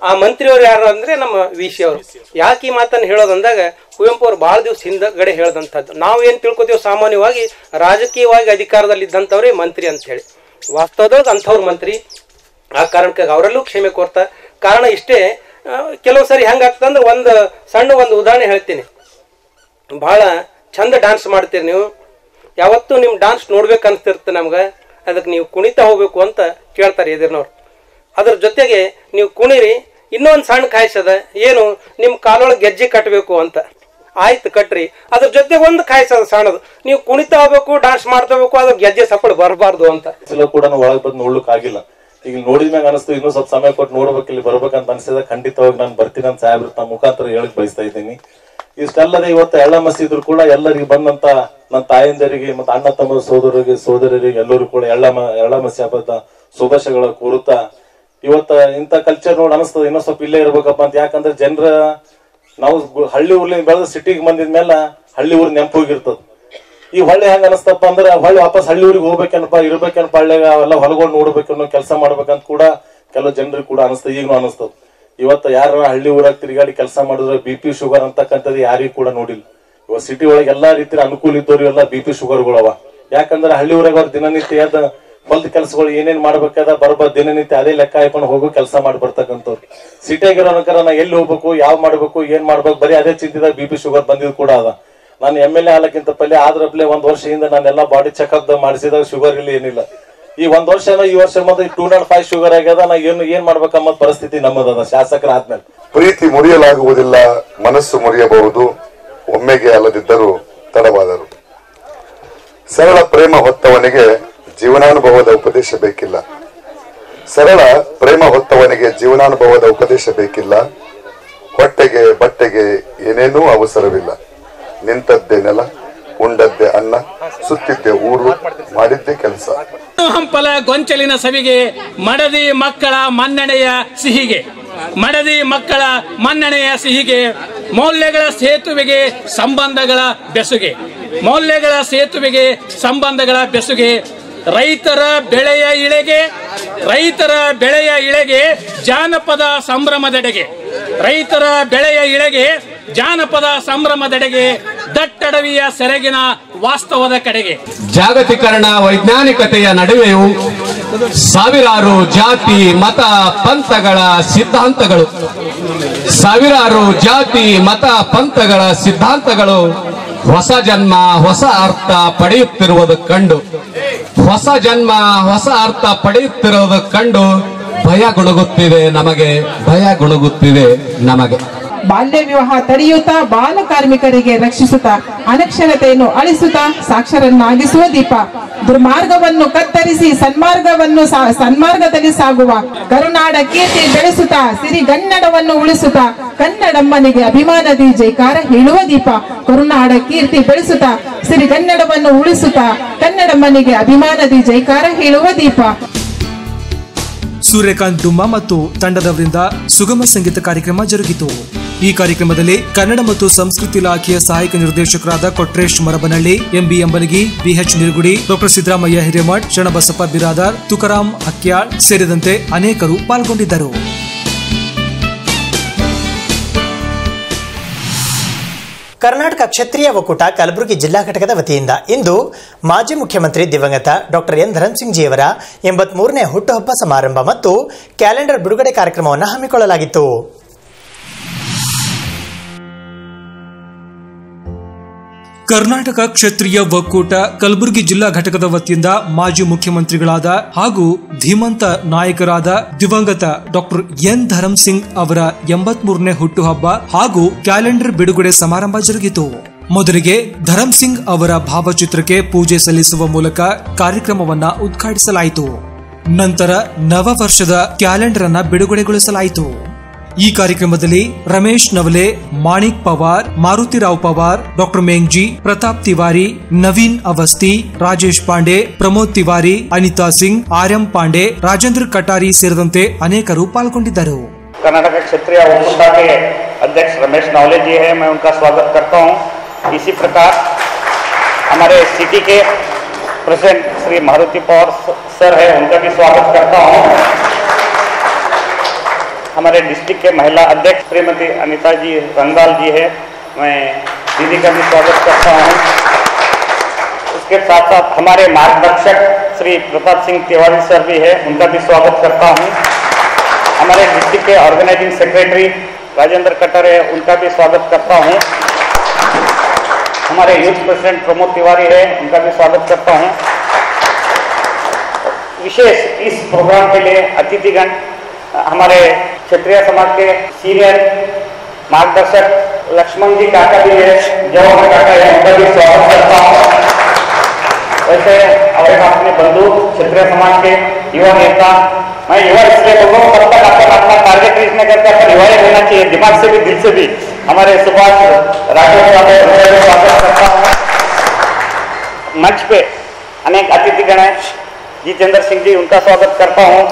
ಆ ಮಂತ್ರಿಯವರು ಯಾರು ಅಂದ್ರೆ ನಮ್ಮ ವಿ ಸಿ ಅವರು ಯಾಕೆ ಈ ಮಾತನ್ನು ಹೇಳೋದಂದಾಗ ಕುವೆಂಪು ಅವರು ಬಹಳ ದಿವಸ ಹಿಂದಗಡೆ ಹೇಳ್ದಂಥದ್ದು ನಾವು ಏನು ತಿಳ್ಕೊತೀವಿ ಸಾಮಾನ್ಯವಾಗಿ ರಾಜಕೀಯವಾಗಿ ಅಧಿಕಾರದಲ್ಲಿದ್ದಂಥವ್ರೇ ಮಂತ್ರಿ ಅಂತ ಹೇಳಿ ವಾಸ್ತವದೊಳಗೆ ಅಂಥವ್ರು ಮಂತ್ರಿ ಆ ಕಾರಣಕ್ಕಾಗಿ ಅವರಲ್ಲೂ ಕ್ಷಮೆ ಕೋರ್ತಾ ಕಾರಣ ಇಷ್ಟೇ ಆ, ಕೆಲವು ಸರಿ ಹೆಂಗಾಗ್ತದೆ ಅಂದ್ರೆ ಒಂದು ಸಣ್ಣ ಒಂದು ಉದಾಹರಣೆ ಹೇಳ್ತೀನಿ ಭಾಳ ಚಂದ ಡಾನ್ಸ್ ಮಾಡ್ತೀರಿ ನೀವು ಯಾವತ್ತೂ ನಿಮ್ಮ ಡಾನ್ಸ್ ನೋಡ್ಬೇಕು ಅನ್ಸ್ತಿರುತ್ತೆ ನಮ್ಗೆ ಅದಕ್ಕೆ ನೀವು ಕುಣಿತಾ ಹೋಗ್ಬೇಕು ಅಂತ ಕೇಳ್ತಾರೆ ಎದುರಿನವ್ರು ಅದ್ರ ಜೊತೆಗೆ ನೀವು ಕುಣಿರಿ ಇನ್ನೊಂದು ಸಣ್ಣ ಕಾಯಿಸದ ಏನು ನಿಮ್ಮ ಕಾಲೊಳಗೆ ಗೆಜ್ಜೆ ಕಟ್ಟಬೇಕು ಅಂತ ಆಯ್ತು ಕಟ್ರಿ ಅದ್ರ ಜೊತೆ ಒಂದು ಕಾಯಿಸದ ಸಣ್ಣದು ನೀವು ಕುಣಿತಾ ಹೋಗ್ಬೇಕು ಡಾನ್ಸ್ ಮಾಡ್ತಾ ಹೋಗ್ಬೇಕು ಅದ್ರ ಗೆಜ್ಜೆ ಸಪ್ಪಳು ಬರಬಾರ್ದು ಅಂತ ಸಲ ಕೂಡ ಒಳಗೆ ಬಂದು ನೋಡ್ಲಿಕ್ ಆಗಿಲ್ಲ ಈಗ ನೋಡಿದ್ಮ್ಯಾಗ ಅನಿಸ್ತು ಇನ್ನೂ ಸ್ವಲ್ಪ ಸಮಯ ಕೊಟ್ಟು ನೋಡ್ಬೇಕು ಇಲ್ಲಿ ಬರ್ಬೇಕಂತ ಅನ್ಸಿದ ಖಂಡಿತವಾಗಿ ನಾನು ಬರ್ತೀನಿ ಅಂತ ಸಾಹೇಬ್ರ ತಮ್ಮ ಮುಖಾಂತರ ಹೇಳಕ್ ಬಯಸ್ತಾ ಇದ್ದೀನಿ ಇಷ್ಟಲ್ಲದೆ ಇವತ್ತು ಎಳ್ಳ ಮಸೀದ್ರು ಕೂಡ ಎಲ್ಲರಿಗೆ ಬಂದಂತ ನನ್ನ ತಾಯಂದಿರಿಗೆ ಮತ್ತು ಅಣ್ಣ ತಮ್ಮ ಸೋದರರಿಗೆ ಸೋದರರಿಗೆ ಎಲ್ಲರೂ ಕೂಡ ಎಳ್ಳ ಮ ಎಳ್ಳ ಮಸಿ ಹಬ್ಬದ ಶುಭಾಶಯಗಳ ಕೋರುತ್ತಾ ಇವತ್ತ ಇಂಥ ಕಲ್ಚರ್ ನೋಡಿ ಅನಿಸ್ತದೆ ಇನ್ನೂ ಸ್ವಲ್ಪ ಇಲ್ಲೇ ಇರ್ಬೇಕಪ್ಪ ಅಂತ ಯಾಕಂದ್ರೆ ಜನರ ನಾವು ಗು- ಹಳ್ಳಿ ಊರ್ಲಿಂದ ಬೆಳೆದ ಸಿಟಿಗೆ ಬಂದಿದ್ಮೇಲೆ ಹಳ್ಳಿ ಊರ್ ನೆಂಪೋಗಿರ್ತದ ಈ ಹೊಳ್ಳಿ ಹೆಂಗ ಅನಸ್ತಪ್ಪ ಅಂದ್ರೆ ಹೊಳ್ಳಿ ವಾಪಸ್ ಹಳ್ಳಿ ಊರಿಗೆ ಹೋಗ್ಬೇಕೇನಪ್ಪ ಇರ್ಬೇಕೇನಪ್ಪ ಹಳ್ಳಿಯಾಗ ಅವೆಲ್ಲ ಹೊಲಗೊಂಡು ನೋಡ್ಬೇಕು ಅನ್ನೋ ಕೆಲಸ ಮಾಡ್ಬೇಕಂತ ಕೂಡ ಕೆಲವು ಜನರಿಗೆ ಕೂಡ ಅನಿಸ್ತದೆ ಈಗನು ಅನಿಸ್ತದ ಇವತ್ತು ಯಾರ ಹಳ್ಳಿ ಊರಾಗ ತಿರುಗಾಡಿ ಕೆಲಸ ಮಾಡಿದ್ರೆ ಬಿ ಪಿ ಶುಗರ್ ಅಂತಕ್ಕಂಥದ್ದು ಯಾರಿಗೂ ಕೂಡ ನೋಡಿಲ್ಲ ಇವತ್ತು ಸಿಟಿ ಒಳಗೆ ಎಲ್ಲಾ ರೀತಿಯ ಅನುಕೂಲ ಇದ್ದವ್ರು ಎಲ್ಲ ಬಿ ಪಿ ಶುಗರ್ಗಳವ ಯಾಕಂದ್ರೆ ಹಳ್ಳಿ ಊರಾಗ ಅವ್ರ ದಿನನಿತ್ಯ ಅದ ಹೊಲದ ಕೆಲಸಗಳು ಏನೇನ್ ಮಾಡ್ಬೇಕಾದ ಬರ್ಬ ದಿನನಿತ್ಯ ಅದೇ ಲೆಕ್ಕ ಹಾಕೊಂಡು ಹೋಗೋ ಕೆಲಸ ಮಾಡಿ ಬರ್ತಕ್ಕಂಥವ್ರು ಸಿಟಿಯಾಗಿರೋನಕರ ನಾ ಎಲ್ಲಿ ಹೋಗ್ಬೇಕು ಯಾವ ಮಾಡ್ಬೇಕು ಏನ್ ಮಾಡ್ಬೇಕು ಬರೀ ಅದೇ ಚಿಂತಿದಾಗ ಬಿ ಪಿ ಶುಗರ್ ಬಂದಿದ್ ಕೂಡ ಅದ ನಾನು ಎಮ್ ಎಲ್ ಎ ಆಲಕ್ಕಿಂತ ಪಲ್ಲೆ ಆದ್ರಪ್ಲೆ ಒಂದ್ ವರ್ಷ ಹಿಂದೆ ನಾನೆಲ್ಲ ಬಾಡಿ ಚೆಕ್ಅಪ್ ಮಾಡಿಸಿದಾಗ ಶುಗರ್ ಇಲ್ಲ ಏನಿಲ್ಲ ಈ ಒಂದ್ ವರ್ಷ ಈ ವರ್ಷ ಮತ್ತೆ ಟೂ ನಾಟ್ ಫೈವ್ ಶುಗರ್ ಆಗ್ಯದ ನಾ ಏನು ಏನ್ ಮಾಡ್ಬೇಕಮ್ಮ ಪರಿಸ್ಥಿತಿ ನಮ್ಮದದ ಶಾಸಕರ ಆದ್ಮೇಲೆ ಪ್ರೀತಿ ಮುರಿಯಲಾಗುವುದಿಲ್ಲ ಮನಸ್ಸು ಮುರಿಯಬಹುದು ಒಮ್ಮೆಗೆ ಅಲ್ಲದಿದ್ದರೂ ತಡವಾದರು ಸರಳ ಪ್ರೇಮ ಹೊತ್ತವನಿಗೆ ಜೀವನಾನುಭವದ ಉಪದೇಶ ಬೇಕಿಲ್ಲ ಸರಳ ಪ್ರೇಮ ಹೊತ್ತವನಿಗೆ ಜೀವನಾನುಭವದ ಉಪದೇಶ ಬೇಕಿಲ್ಲ ಹೊಟ್ಟೆಗೆ ಬಟ್ಟೆಗೆ ಏನೇನೂ ಅವಸರವಿಲ್ಲ ನಿಂತದ್ದೇ ನೆಲ ಉಂಡದ್ದೇ ಅನ್ನ ಸುತ್ತಿದ್ದೆ ಊರು ಮಾಡಿದ್ದೇ ಕೆಲಸ ಹಂಪಲ ಗೊಂಚಲಿನ ಸವಿಗೆ ಮಡದಿ ಮಕ್ಕಳ ಮನ್ನಣೆಯ ಸಿಹಿಗೆ ಮಡದಿ ಮಕ್ಕಳ ಮನ್ನಣೆಯ ಸಿಹಿಗೆ ಮೌಲ್ಯಗಳ ಸೇತುವೆಗೆ ಸಂಬಂಧಗಳ ಬೆಸುಗೆ ಮೌಲ್ಯಗಳ ಸೇತುವೆಗೆ ಸಂಬಂಧಗಳ ಬೆಸುಗೆ ರೈತರ ಬೆಳೆಯ ಇಳೆಗೆ ರೈತರ ಬೆಳೆಯ ಇಳೆಗೆ ಜಾನಪದ ಸಂಭ್ರಮದೆಡೆಗೆ ರೈತರ ಬೆಳೆಯ ಇಳೆಗೆ ಜಾನಪದ ಸಂಭ್ರಮದೆಡೆಗೆ ದಟ್ಟಡವಿಯ ಸೆರಗಿನ ವಾಸ್ತವದ ಕಡೆಗೆ ಜಾಗತೀಕರಣ ವೈಜ್ಞಾನಿಕತೆಯ ನಡುವೆಯೂ ಸಾವಿರಾರು ಜಾತಿ ಮತ ಪಂಥಗಳ ಸಿದ್ಧಾಂತಗಳು ಸಾವಿರಾರು ಜಾತಿ ಮತ ಪಂಥಗಳ ಸಿದ್ಧಾಂತಗಳು ಹೊಸ ಜನ್ಮ ಹೊಸ ಅರ್ಥ ಪಡೆಯುತ್ತಿರುವುದು ಕಂಡು ಹೊಸ ಜನ್ಮ ಹೊಸ ಅರ್ಥ ಪಡೆಯುತ್ತಿರುವುದು ಕಂಡು ಭಯ ಗುಣಗುತ್ತಿದೆ ನಮಗೆ ಭಯ ಗುಣಗುತ್ತಿದೆ ನಮಗೆ ಬಾಲ್ಯ ವಿವಾಹ ತಡೆಯುತ್ತಾ ಬಾಲ ಕಾರ್ಮಿಕರಿಗೆ ರಕ್ಷಿಸುತ್ತಾ ಅನಕ್ಷರತೆಯನ್ನು ಅಳಿಸುತ್ತಾ ಸಾಕ್ಷರನ್ನಾಗಿಸುವ ದೀಪ ದುರ್ಮಾರ್ಗವನ್ನು ಕತ್ತರಿಸಿ ಸನ್ಮಾರ್ಗವನ್ನು ಸಾ- ಸನ್ಮಾರ್ಗದಲ್ಲಿ ಸಾಗುವ ಕರುನಾಡ ಕೀರ್ತಿ ಬೆಳೆಸುತ್ತಾ ಸಿರಿಗನ್ನಡವನ್ನು ಉಳಿಸುತ್ತಾ ಕನ್ನಡಮ್ಮನಿಗೆ ಅಭಿಮಾನದಿ ಜೈಕಾರ ಹೇಳುವ ದೀಪ ಕರುನಾಡ ಕೀರ್ತಿ ಬೆಳೆಸುತ್ತಾ ಸಿರಿಗನ್ನಡವನ್ನು ಉಳಿಸುತ್ತಾ ಕನ್ನಡಮ್ಮನಿಗೆ ಅಭಿಮಾನದಿ ಜೈಕಾರ ಹೇಳುವ ದೀಪ ಸೂರ್ಯಕಾಂತ್ ಡುಮ್ಮ ಮತ್ತು ತಂಡದವರಿಂದ ಸುಗಮ ಸಂಗೀತ ಕಾರ್ಯಕ್ರಮ ಜರುಗಿತು ಈ ಕಾರ್ಯಕ್ರಮದಲ್ಲಿ ಕನ್ನಡ ಮತ್ತು ಸಂಸ್ಕೃತಿ ಇಲಾಖೆಯ ಸಹಾಯಕ ನಿರ್ದೇಶಕರಾದ Kotresh Marabanahalli M B Ambalagi B H Nirugudi doctor Siddaramaiah Hiremath Sharanabasappa Biradar Tukaram Hakyal ಸೇರಿದಂತೆ ಅನೇಕರು ಪಾಲ್ಗೊಂಡಿದ್ದರು ಕರ್ನಾಟಕ ಕ್ಷತ್ರಿಯ ಒಕ್ಕೂಟ ಕಲಬುರಗಿ ಜಿಲ್ಲಾ ಘಟಕದ ವತಿಯಿಂದ ಇಂದು ಮಾಜಿ ಮುಖ್ಯಮಂತ್ರಿ ದಿವಂಗತ ಡಾಕ್ಟರ್ ಎನ್ ಧರಂಸಿಂಗ್ ಜಿಯವರ ಎಂಬತ್ಮೂರನೇ ಹುಟ್ಟುಹಬ್ಬ ಸಮಾರಂಭ ಮತ್ತು ಕ್ಯಾಲೆಂಡರ್ ಬಿಡುಗಡೆ ಕಾರ್ಯಕ್ರಮವನ್ನು ಹಮ್ಮಿಕೊಳ್ಳಲಾಗಿತ್ತು ಕರ್ನಾಟಕ ಕ್ಷತ್ರಿಯ ಒಕ್ಕೂಟ ಕಲಬುರಗಿ ಜಿಲ್ಲಾ ಘಟಕದ ವತಿಯಿಂದ ಮಾಜಿ ಮುಖ್ಯಮಂತ್ರಿಗಳಾದ ಹಾಗೂ ಧೀಮಂತ ನಾಯಕರಾದ ದಿವಂಗತ ಡಾಕ್ಟರ್ ಎನ್ ಧರಂ ಸಿಂಗ್ ಅವರ ಎಂಬತ್ಮೂರನೇ ಹುಟ್ಟುಹಬ್ಬ ಹಾಗೂ ಕ್ಯಾಲೆಂಡರ್ ಬಿಡುಗಡೆ ಸಮಾರಂಭ ಜರುಗಿತು ಮೊದಲಿಗೆ ಧರಂ ಸಿಂಗ್ ಅವರ ಭಾವಚಿತ್ರಕ್ಕೆ ಪೂಜೆ ಸಲ್ಲಿಸುವ ಮೂಲಕ ಕಾರ್ಯಕ್ರಮವನ್ನ ಉದ್ಘಾಟಿಸಲಾಯಿತು ನಂತರ ನವ ವರ್ಷದ ಕ್ಯಾಲೆಂಡರ್ ಅನ್ನ ಬಿಡುಗಡೆಗೊಳಿಸಲಾಯಿತು ಈ ಕಾರ್ಯಕ್ರಮದಲ್ಲಿ ರಮೇಶ್ ನವಲೆ ಮಾಣಿಕ್ ಪವಾರ್ ಮಾರುತಿರಾವ್ ಪವಾರ್ ಡಾಕ್ಟರ್ ಮೇಂಗ್ಜಿ ಪ್ರತಾಪ್ ತಿವಾರಿ ನವೀನ್ ಅವಸ್ತಿ ರಾಜೇಶ್ ಪಾಂಡೆ ಪ್ರಮೋದ್ ತಿವಾರಿ ಅನಿತಾ ಸಿಂಗ್ ಆರ್ಯಂ ಪಾಂಡೆ ರಾಜೇಂದ್ರ ಕಟಾರಿ ಸೇರಿದಂತೆ ಅನೇಕರು ಪಾಲ್ಗೊಂಡಿದ್ದರು कर्नाटक क्षेत्रीय ओकुटा के अध्यक्ष रमेश नावले जी हैं मैं उनका स्वागत करता हूं इसी प्रकार हमारे सिटी के प्रेसिडेंट श्री मारुति पवार सर है उनका भी स्वागत करता हूं हमारे डिस्ट्रिक्ट के महिला अध्यक्ष श्रीमती अनिता जी रंगाल जी है मैं दीदी का भी स्वागत करता हूँ उसके साथ साथ हमारे मार्गदर्शक श्री प्रताप सिंह तिवारी सर भी है उनका भी स्वागत करता हूँ हमारे डिस्ट्रिक्ट के ऑर्गेनाइजिंग सेक्रेटरी राजेंद्र कटर है उनका भी स्वागत करता हूँ हमारे यूथ प्रेसिडेंट प्रमोद तिवारी है उनका भी स्वागत करता हूँ विशेष इस प्रोग्राम के लिए अतिथिगण हमारे क्षेत्रीय समाज के सीनियर मार्गदर्शक लक्ष्मण जी काका भी है जवाहर काका है उनका भी स्वागत करता हूँ वैसे और एक अपने बंधु क्षेत्रीय समाज के युवा नेता मैं युवा इसलिए बोल रहा हूँ तब तक आपका अपना टारगेट रीच नहीं करते अपन युवा ही होना चाहिए दिमाग से भी दिल से भी हमारे सुभाष राठौर साहब है उनका भी स्वागत करता हूँ मंच पे अनेक अतिथिगण हैं जितेंद्र सिंह जी उनका स्वागत करता हूँ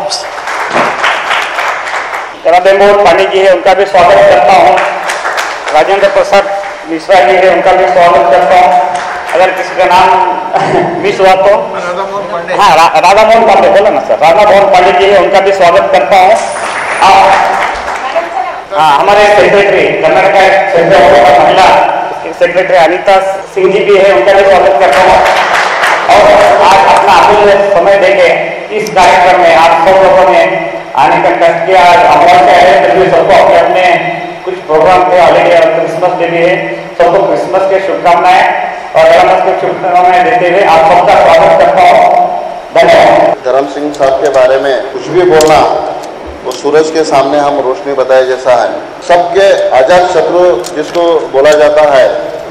राधेमोहन पांडे जी है उनका भी स्वागत करता हूँ राजेंद्र प्रसाद मिश्रा जी है उनका भी स्वागत करता हूँ अगर किसी का नाम मिस हुआ तो हाँ रा, राधा मोहन पांडे बोला ना सर राधा मोहन पांडे जी है उनका भी स्वागत करता हूँ हाँ हमारे सेक्रेटरी कर्नाटक का क्षेत्र महिला सेक्रेटरी अनिता सिंह जी भी है उनका भी स्वागत करता हूँ और आज अपना अमूल्य समय देके इस कार्यक्रम में आप सब लोगों ने आने का कष्ट किया आज अमावस्या है तभी सबको अपने अपने कुछ प्रोग्राम थे हॉलीडे और क्रिसमस डे भी है सबको क्रिसमस के शुभकामनाएं और क्रिसमस की शुभकामनाएं देते हुए आप सबका स्वागत करता हूँ धन्यवाद धर्म सिंह साहब के बारे में कुछ भी बोलना वो सूरज के सामने हम रोशनी बताए जैसा है सबके आजाद शत्रु जिसको बोला जाता है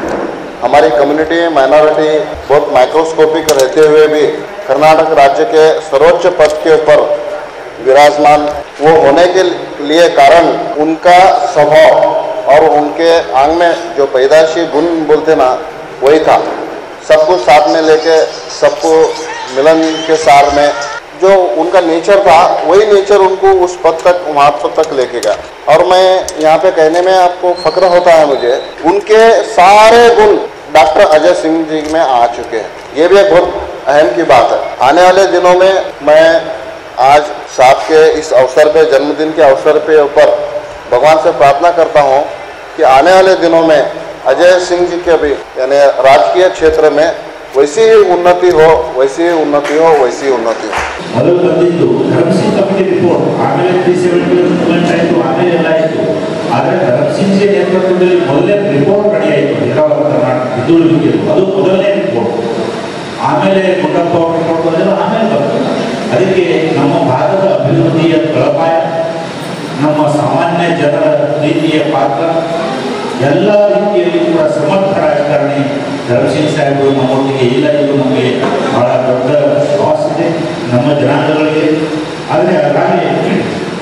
हमारी कम्युनिटी माइनॉरिटी बहुत माइक्रोस्कोपिक रहते हुए भी कर्नाटक राज्य के सर्वोच्च पद के ऊपर विराजमान वो होने के लिए कारण उनका स्वभाव और उनके आंग में जो पैदाशी गुण बोलते ना वही था सबको साथ में लेके सबको मिलन के सार में जो उनका नेचर था वही नेचर उनको उस पद तक महत्व तक लेके गया और मैं यहाँ पे कहने में आपको फक्र होता है मुझे उनके सारे गुण डॉक्टर अजय सिंह जी में आ चुके हैं ये भी एक बहुत अहम की बात है आने वाले दिनों में मैं आज साहब के इस अवसर पे जन्मदिन के अवसर पे ऊपर भगवान से प्रार्थना करता हूँ कि आने वाले दिनों में अजय सिंह जी के भी यानी राजकीय क्षेत्र में वैसी ही उन्नति हो वैसी ही उन्नति हो वैसी ही उन्नति हो ಮೊದಲು ಬಂದಿದ್ದು ಧರ್ಮಸಿಂಗ್ ಕಮಿಟಿ ರಿಪೋರ್ಟ್ ಆಮೇಲೆ ತ್ರೀ ಸೆವೆಂಟಿ ಮೂವ್ಮೆಂಟ್ ಆಯಿತು ಆಮೇಲೆ ಎಲ್ಲ ಆಯಿತು ಆದರೆ ಧರ್ಮಸಿಂಗ್ ಜಿ ನೇತೃತ್ವದಲ್ಲಿ ಮೊದಲನೇ ರಿಪೋರ್ಟ್ ರೆಡಿ ಆಯಿತು ಎಲ್ಲ ಕರ್ನಾಟಕ ಹಿಂದುಳಿಕೆ ಅದು ಮೊದಲನೇ ರಿಪೋರ್ಟ್ ಆಮೇಲೆ ಗುಂಡಪ್ಪ ಅವ್ರ ರಿಪೋರ್ಟ್ ಬಂದಿಲ್ಲ ಆಮೇಲೆ ಬಂತು ಅದಕ್ಕೆ ನಮ್ಮ ಭಾರತದ ಅಭಿವೃದ್ಧಿಯ ತಳಪಾಯ ನಮ್ಮ ಸಾಮಾನ್ಯ ಜನರ ಪ್ರೀತಿಯ ಪಾತ್ರ ಎಲ್ಲ ರೀತಿಯಲ್ಲಿ ಕೂಡ ಸಮರ್ಥ ರಾಜಕಾರಣಿ ಧರ್ಮಸಿಂಗ್ ಸಾಹೇಬರು ನಮ್ಮೊಟ್ಟಿಗೆ ಇಲ್ಲ ಇದು ನಮಗೆ ಬಹಳ ದೊಡ್ಡ ಲಾಸ್ ಇದೆ ನಮ್ಮ ಜನಾಂಗಗಳಿಗೆ ಆದರೆ ಹಾಗಾಗಿ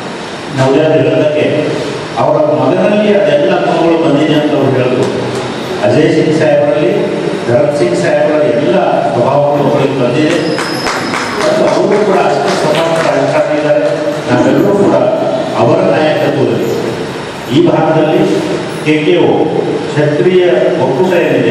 ನವಜಾತ ಹೇಳೋದಕ್ಕೆ ಅವರ ಮಗನಲ್ಲಿ ಅದೆಲ್ಲ ಗುಣಗಳು ಬಂದಿದೆ ಅಂತ ಅವ್ರು ಹೇಳಿದ್ರು ಅಜಯ್ ಸಿಂಗ್ ಸಾಹೇಬರಲ್ಲಿ ಧರ್ಮ್ ಸಿಂಗ್ ಸಾಹೇಬರ ಎಲ್ಲ ಸ್ವಭಾವಗಳು ಅವರಿಗೆ ಬಂದಿದೆ ಮತ್ತು ಅವರು ಕೂಡ ಅಷ್ಟು ಸಮರ್ಥ ರಾಜಕಾರಣಿ ಇದ್ದಾರೆ ನಾವೆಲ್ಲರೂ ಕೂಡ ಅವರ ನಾಯಕತ್ವದಲ್ಲಿ ಈ ಭಾಗದಲ್ಲಿ ಕೆ ಕೆ ಒ ಕ್ಷತ್ರಿಯ ಒಕ್ಕೂಟ ಏನಿದೆ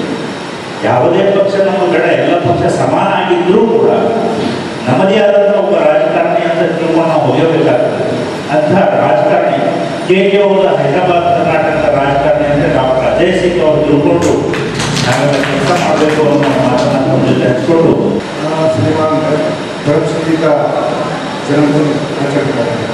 ಯಾವುದೇ ಪಕ್ಷ ನಮ್ಮ ಕಡೆ ಎಲ್ಲ ಪಕ್ಷ ಸಮಾನ ಆಗಿದ್ದರೂ ಕೂಡ ನಮ್ಮದೇ ಆದಂಥ ಒಬ್ಬ ರಾಜಕಾರಣಿ ಅಂತ ತೀರ್ಮಾನ ಹೊಗೆಯಬೇಕಾಗ್ತದೆ ಅಂಥ ರಾಜಕಾರಣಿ ಕೆ ಕೆ ಅವರ ಹೈದರಾಬಾದ್ ಕರ್ನಾಟಕದ ರಾಜಕಾರಣಿ ಅಂದರೆ ಡಾಕ್ಟರ್ ಅಜಯ್ ಸಿಂಗ್ ಅವರು ತಿಳ್ಕೊಂಡು ನಾವೆಲ್ಲ ಕೆಲಸ ಮಾಡಬೇಕು ಅನ್ನೋ ಮಾತನ್ನು ನಮ್ಮ ಜೊತೆ ಹಂಚ್ಕೊಂಡು श्रीमान धर्म सिंह जी का जन्मदिन आचरण कर रहे हैं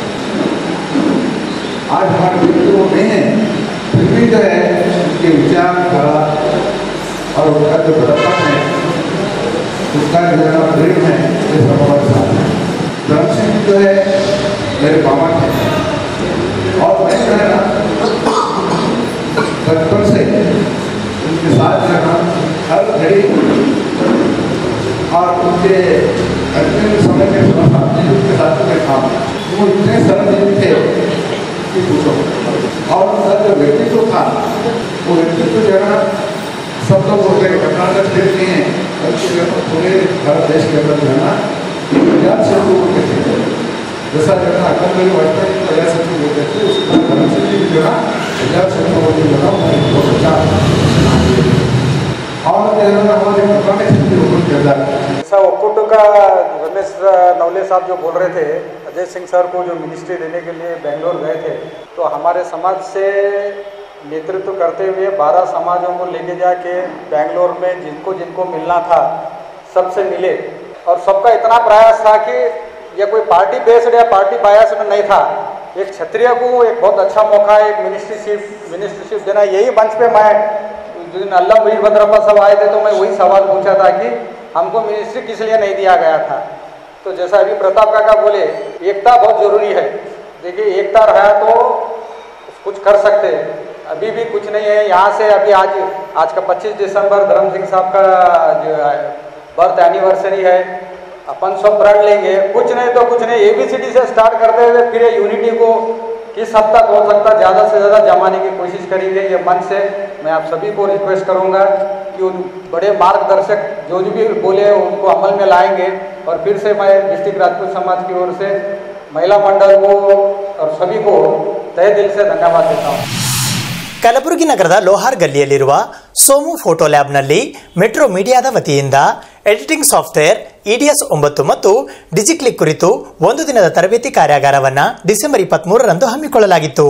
आज हमारे बीच वो नहीं है फिर भी जो है उनके विचारधारा और उनका जो बड़प्पन है उसका जो है प्रेम है ये सब हमारे साथ है धर्म सिंह जो है मेरे मामा थे और मैं जो है ना बचपन से उनके साथ रहना हर घड़ी और उनके अंतिम समय के साथ उनके साथ में काम वो इतने सरल थे कि पूछो और उनका जो व्यक्तित्व था वो व्यक्तित्व जो है ना सब लोग बोलते हैं कर्नाटक स्टेट नहीं है बल्कि जो है पूरे भारत देश के अंदर जो है ना विज्ञान शत्रु बोलते थे जैसा जो है ना अटल बिहारी वाजपेयी को प्रजा शत्रु बोलते थे उसी तरह धर्म सिंह जी जो है ना विज्ञान शत्रु बोलते जो है ना उन्होंने बहुत अच्छा और जो है ना हमारे कर्नाटक स्थिति किरदार ऐसा ಒಕ್ಕೂಟ का रमेश नवले साहब जो बोल रहे थे अजय सिंह सर को जो मिनिस्ट्री देने के लिए बेंगलोर गए थे तो हमारे समाज से नेतृत्व करते हुए बारह समाजों को लेके जाके बेंगलोर में जिनको जिनको मिलना था सबसे मिले और सबका इतना प्रयास था कि यह कोई पार्टी बेस्ड या पार्टी बायस में नहीं था एक क्षत्रिय को एक बहुत अच्छा मौका है एक मिनिस्ट्रीशिप मिनिस्ट्रीशिप देना यही मंच पे मैं जिस दिन अल्लम वीरभद्रप्पा सब आए थे तो मैं वही सवाल पूछा था कि हमको मिनिस्ट्री किस लिए नहीं दिया गया था तो जैसा अभी प्रताप काका बोले एकता बहुत जरूरी है देखिए एकता रहा तो कुछ कर सकते हैं अभी भी कुछ नहीं है यहाँ से अभी आज आज का 25 दिसंबर धर्म सिंह साहब का जो बर्थ एनिवर्सरी है अपन सब प्रण लेंगे कुछ नहीं तो कुछ नहीं एबीसीडी से स्टार्ट करते हुए फिर ये यूनिटी को किस हद तक हो सकता ज़्यादा से ज़्यादा जमाने की कोशिश करेंगे ये मन से मैं आप सभी को रिक्वेस्ट करूंगा कि उन बड़े मार्गदर्शक जो जो भी बोले उनको अमल में लाएंगे और फिर से मैं डिस्ट्रिक्ट राजपूत समाज की ओर से महिला मंडल को और सभी को तहे दिल से धन्यवाद देता हूँ ಕಲಬುರಗಿ ನಗರದ ಲೋಹಾರ್ ಗಲ್ಲಿಯಲ್ಲಿರುವ ಸೋಮು ಫೋಟೋ ಲ್ಯಾಬ್ನಲ್ಲಿ ಮೆಟ್ರೋ ಮೀಡಿಯಾದ ವತಿಯಿಂದ ಎಡಿಟಿಂಗ್ ಸಾಫ್ಟ್ವೇರ್ ಇಡಿಎಸ್ ಒಂಬತ್ತು ಮತ್ತು ಡಿಜಿಕ್ಲಿಕ್ ಕುರಿತು ಒಂದು ದಿನದ ತರಬೇತಿ ಕಾರ್ಯಾಗಾರವನ್ನು ಡಿಸೆಂಬರ್ ಇಪ್ಪತ್ಮೂರರಂದು ಹಮ್ಮಿಕೊಳ್ಳಲಾಗಿತ್ತು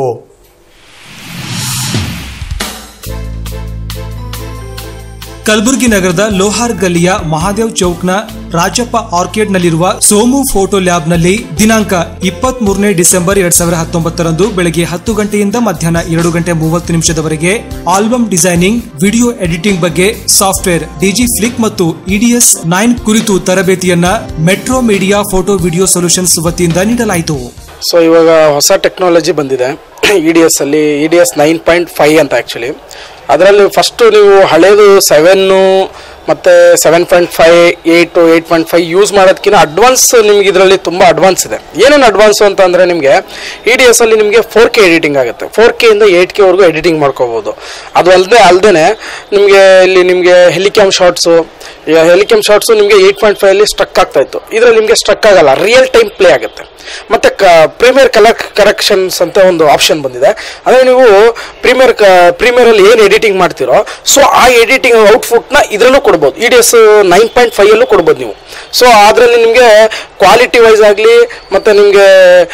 ಕಲಬುರಗಿ ನಗರದ ಲೋಹಾರ್ ಗಲ್ಲಿಯ ಮಹಾದೇವ್ ಚೌಕ್ನ ರಾಜಪ್ಪ ಆರ್ಕಿಡ್ನಲ್ಲಿರುವ ಸೋಮು ಫೋಟೋ ಲ್ಯಾಬ್ನಲ್ಲಿ ದಿನಾಂಕ ಇಪ್ಪತ್ತ್ ಮೂರನೇ ಡಿಸೆಂಬರ್ ಎರಡ್ ಸಾವಿರದ ಹತ್ತೊಂಬತ್ತರಂದು ಬೆಳಗ್ಗೆ ಹತ್ತು ಗಂಟೆಯಿಂದ ಮಧ್ಯಾಹ್ನ ಎರಡು ಗಂಟೆ ಮೂವತ್ತು ನಿಮಿಷದವರೆಗೆ ಆಲ್ಬಮ್ ಡಿಸೈನಿಂಗ್ ವಿಡಿಯೋ ಎಡಿಟಿಂಗ್ ಬಗ್ಗೆ ಸಾಫ್ಟ್ವೇರ್ ಡಿಜಿ ಫ್ಲಿಕ್ ಮತ್ತು ಇಡಿಎಸ್ ನೈನ್ ಕುರಿತು ತರಬೇತಿಯನ್ನ metro media photo video solutions ವತಿಯಿಂದ ನೀಡಲಾಯಿತು ಸೊ ಇವಾಗ ಹೊಸ ಟೆಕ್ನಾಲಜಿ ಬಂದಿದೆ ಇ ಡಿ ಎಸ್ ಅಲ್ಲಿ EDIUS nine point five ಅಂತ ಆ್ಯಕ್ಚುಲಿ ಅದರಲ್ಲಿ ಫಸ್ಟು ನೀವು ಹಳೇದು ಸೆವೆನ್ನು ಮತ್ತು seven point five eight eight point five use ಮಾಡೋದಕ್ಕಿಂತ ಅಡ್ವಾನ್ಸ್ ನಿಮ್ಗೆ ಇದರಲ್ಲಿ ತುಂಬ ಅಡ್ವಾನ್ಸ್ ಇದೆ ಏನೇನು ಅಡ್ವಾನ್ಸು ಅಂತ ಅಂದರೆ ನಿಮಗೆ ಇ ಡಿ ಎಸ್ ಅಲ್ಲಿ ನಿಮಗೆ ಫೋರ್ ಕೆ ಎಡಿಟಿಂಗ್ ಆಗುತ್ತೆ ಫೋರ್ ಕೆಯಿಂದ ಏಯ್ಟ್ ಕೆವರೆಗೂ ಎಡಿಟಿಂಗ್ ಮಾಡ್ಕೋಬೋದು ಅದು ಅಲ್ಲದೆ ಅಲ್ಲದೆ ನಿಮಗೆ ಇಲ್ಲಿ ನಿಮಗೆ ಹೆಲಿಕ್ಯಾಮ್ ಶಾರ್ಟ್ಸು ಹೆಲಿಕ್ಯಾಮ್ ಶಾರ್ಟ್ಸು ನಿಮಗೆ ಏಯ್ಟ್ ಪಾಯಿಂಟ್ ಫೈವಲ್ಲಿ ಸ್ಟ್ರಕ್ ಆಗ್ತಾ ಇತ್ತು ಇದರಲ್ಲಿ ನಿಮಗೆ ಸ್ಟ್ರಕ್ ಆಗಲ್ಲ ರಿಯಲ್ ಟೈಮ್ ಪ್ಲೇ ಆಗುತ್ತೆ ಮತ್ತು ಕ ಪ್ರೀಮಿಯರ್ ಕಲರ್ ಕರೆಕ್ಷನ್ಸ್ ಅಂತ ಒಂದು ಆಪ್ಷನ್ ಬಂದಿದೆ ಅಂದರೆ ನೀವು ಪ್ರೀಮಿಯರ್ ಪ್ರೀಮಿಯರಲ್ಲಿ ಏನು ಎಡಿಟಿಂಗ್ ಮಾಡ್ತೀರೋ ಸೊ ಆ ಎಡಿಟಿಂಗ್ ಔಟ್ಪುಟ್ನ ಇದರಲ್ಲೂ ಕೊಡ್ಬೋದು EDIUS nine point ಫೈವಲ್ಲೂ ಕೊಡ್ಬೋದು ನೀವು ಸೊ ಅದರಲ್ಲಿ ನಿಮಗೆ ಕ್ವಾಲಿಟಿ ವೈಸ್ ಆಗಲಿ ಮತ್ತು ನಿಮಗೆ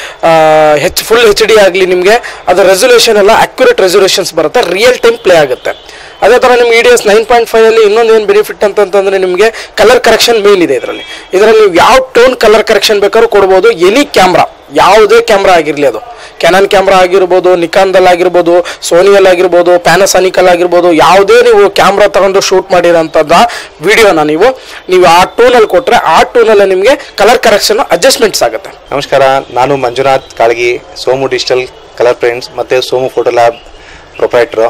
ಹೆಚ್ ಫುಲ್ ಹೆಚ್ ಡಿ ಆಗಲಿ ನಿಮಗೆ ಅದರ ರೆಸೊಲ್ಯೂಷನ್ ಎಲ್ಲ ಅಕ್ಯುರೇಟ್ ರೆಸೊಲ್ಯೂಷನ್ಸ್ ಬರುತ್ತೆ ರಿಯಲ್ ಟೈಮ್ ಪ್ಲೇ ಆಗುತ್ತೆ ಅದೇ ಥರ ನಿಮ್ಗೆ EDIUS nine point ಫೈವಲ್ಲಿ ಇನ್ನೊಂದು ಏನು ಬೆನಿಫಿಟ್ ಅಂತಂತಂದರೆ ನಿಮಗೆ ಕಲರ್ ಕರೆಕ್ಷನ್ ಮೇನ್ ಇದೆ ಇದರಲ್ಲಿ ಇದರಲ್ಲಿ ನೀವು ಯಾವ ಟೋನ್ ಕಲರ್ ಕರೆಕ್ಷನ್ ಬೇಕಾದ್ರೂ ಕೊಡ್ಬೋದು ಎನಿ ಕ್ಯಾಮ್ರಾ ಯಾವುದೇ ಕ್ಯಾಮ್ರಾ ಆಗಿರಲಿ ಅದು ಕ್ಯಾನನ್ ಕ್ಯಾಮ್ರಾ ಆಗಿರ್ಬೋದು ನಿಕಾನ್ದಲ್ಲಿ ಆಗಿರ್ಬೋದು ಸೋನಿಯಲ್ಲಿ ಆಗಿರ್ಬೋದು ಪ್ಯಾನಸಾನಿಕಲ್ ಆಗಿರ್ಬೋದು ಯಾವುದೇ ನೀವು ಕ್ಯಾಮ್ರಾ ತಗೊಂಡು ಶೂಟ್ ಮಾಡಿರೋಂಥದ್ದ ವಿಡಿಯೋನ ನೀವು ನೀವು ಆ ಟೂನಲ್ಲಿ ಕೊಟ್ಟರೆ ಆ ಟೂನಲ್ಲಿ ನಿಮಗೆ ಕಲರ್ ಕರೆಕ್ಷನ್ ಅಡ್ಜಸ್ಟ್ಮೆಂಟ್ಸ್ ಆಗುತ್ತೆ ನಮಸ್ಕಾರ ನಾನು Manjunath Kalagi Somu digital colour prints ಮತ್ತು ಸೋಮು ಫೋಟೋ ಲ್ಯಾಬ್ ಪ್ರೊಪರೇಟ್ರು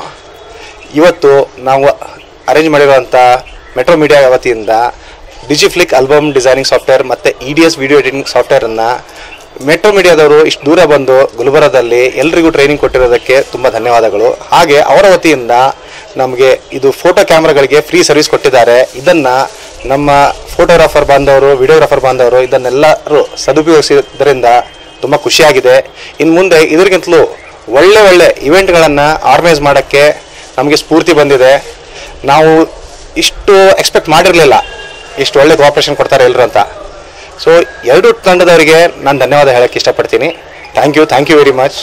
ಇವತ್ತು ನಾವು ಅರೇಂಜ್ ಮಾಡಿರುವಂಥ ಮೆಟ್ರೋ ಮೀಡಿಯಾ ವತಿಯಿಂದ ಡಿಜಿಫ್ಲಿಕ್ ಆಲ್ಬಮ್ ಡಿಸೈನಿಂಗ್ ಸಾಫ್ಟ್ವೇರ್ ಮತ್ತು EDIUS video editing ಸಾಫ್ಟ್ವೇರನ್ನು ಮೆಟ್ರೋ ಮೀಡಿಯಾದವರು ಇಷ್ಟು ದೂರ ಬಂದು ಗುಲ್ಬರ್ಗದಲ್ಲಿ ಎಲ್ರಿಗೂ ಟ್ರೈನಿಂಗ್ ಕೊಟ್ಟಿರೋದಕ್ಕೆ ತುಂಬ ಧನ್ಯವಾದಗಳು ಹಾಗೆ ಅವರ ವತಿಯಿಂದ ನಮಗೆ ಇದು ಫೋಟೋ ಕ್ಯಾಮ್ರಾಗಳಿಗೆ ಫ್ರೀ ಸರ್ವಿಸ್ ಕೊಟ್ಟಿದ್ದಾರೆ ಇದನ್ನು ನಮ್ಮ ಫೋಟೋಗ್ರಾಫರ್ ಬಾಂಧವರು ವಿಡಿಯೋಗ್ರಾಫರ್ ಬಾಂಧವರು ಇದನ್ನೆಲ್ಲರೂ ಸದುಪಯೋಗಿಸಿದ್ರಿಂದ ತುಂಬ ಖುಷಿಯಾಗಿದೆ ಇನ್ನು ಮುಂದೆ ಇದರಿಗಿಂತಲೂ ಒಳ್ಳೆ ಒಳ್ಳೆ ಇವೆಂಟ್ಗಳನ್ನು ಆರ್ಗನೈಸ್ ಮಾಡೋಕ್ಕೆ ನಮಗೆ ಸ್ಫೂರ್ತಿ ಬಂದಿದೆ ನಾವು ಇಷ್ಟು ಎಕ್ಸ್ಪೆಕ್ಟ್ ಮಾಡಿರಲಿಲ್ಲ ಇಷ್ಟು ಒಳ್ಳೆ ಕೋಆಪ್ರೇಷನ್ ಕೊಡ್ತಾರೆ ಎಲ್ಲರೂ ಅಂತ ಸೊ ಎರಡು ತಂಡದವರಿಗೆ ನಾನು ಧನ್ಯವಾದ ಹೇಳಕ್ಕೆ ಇಷ್ಟಪಡ್ತೀನಿ thank you thank you very much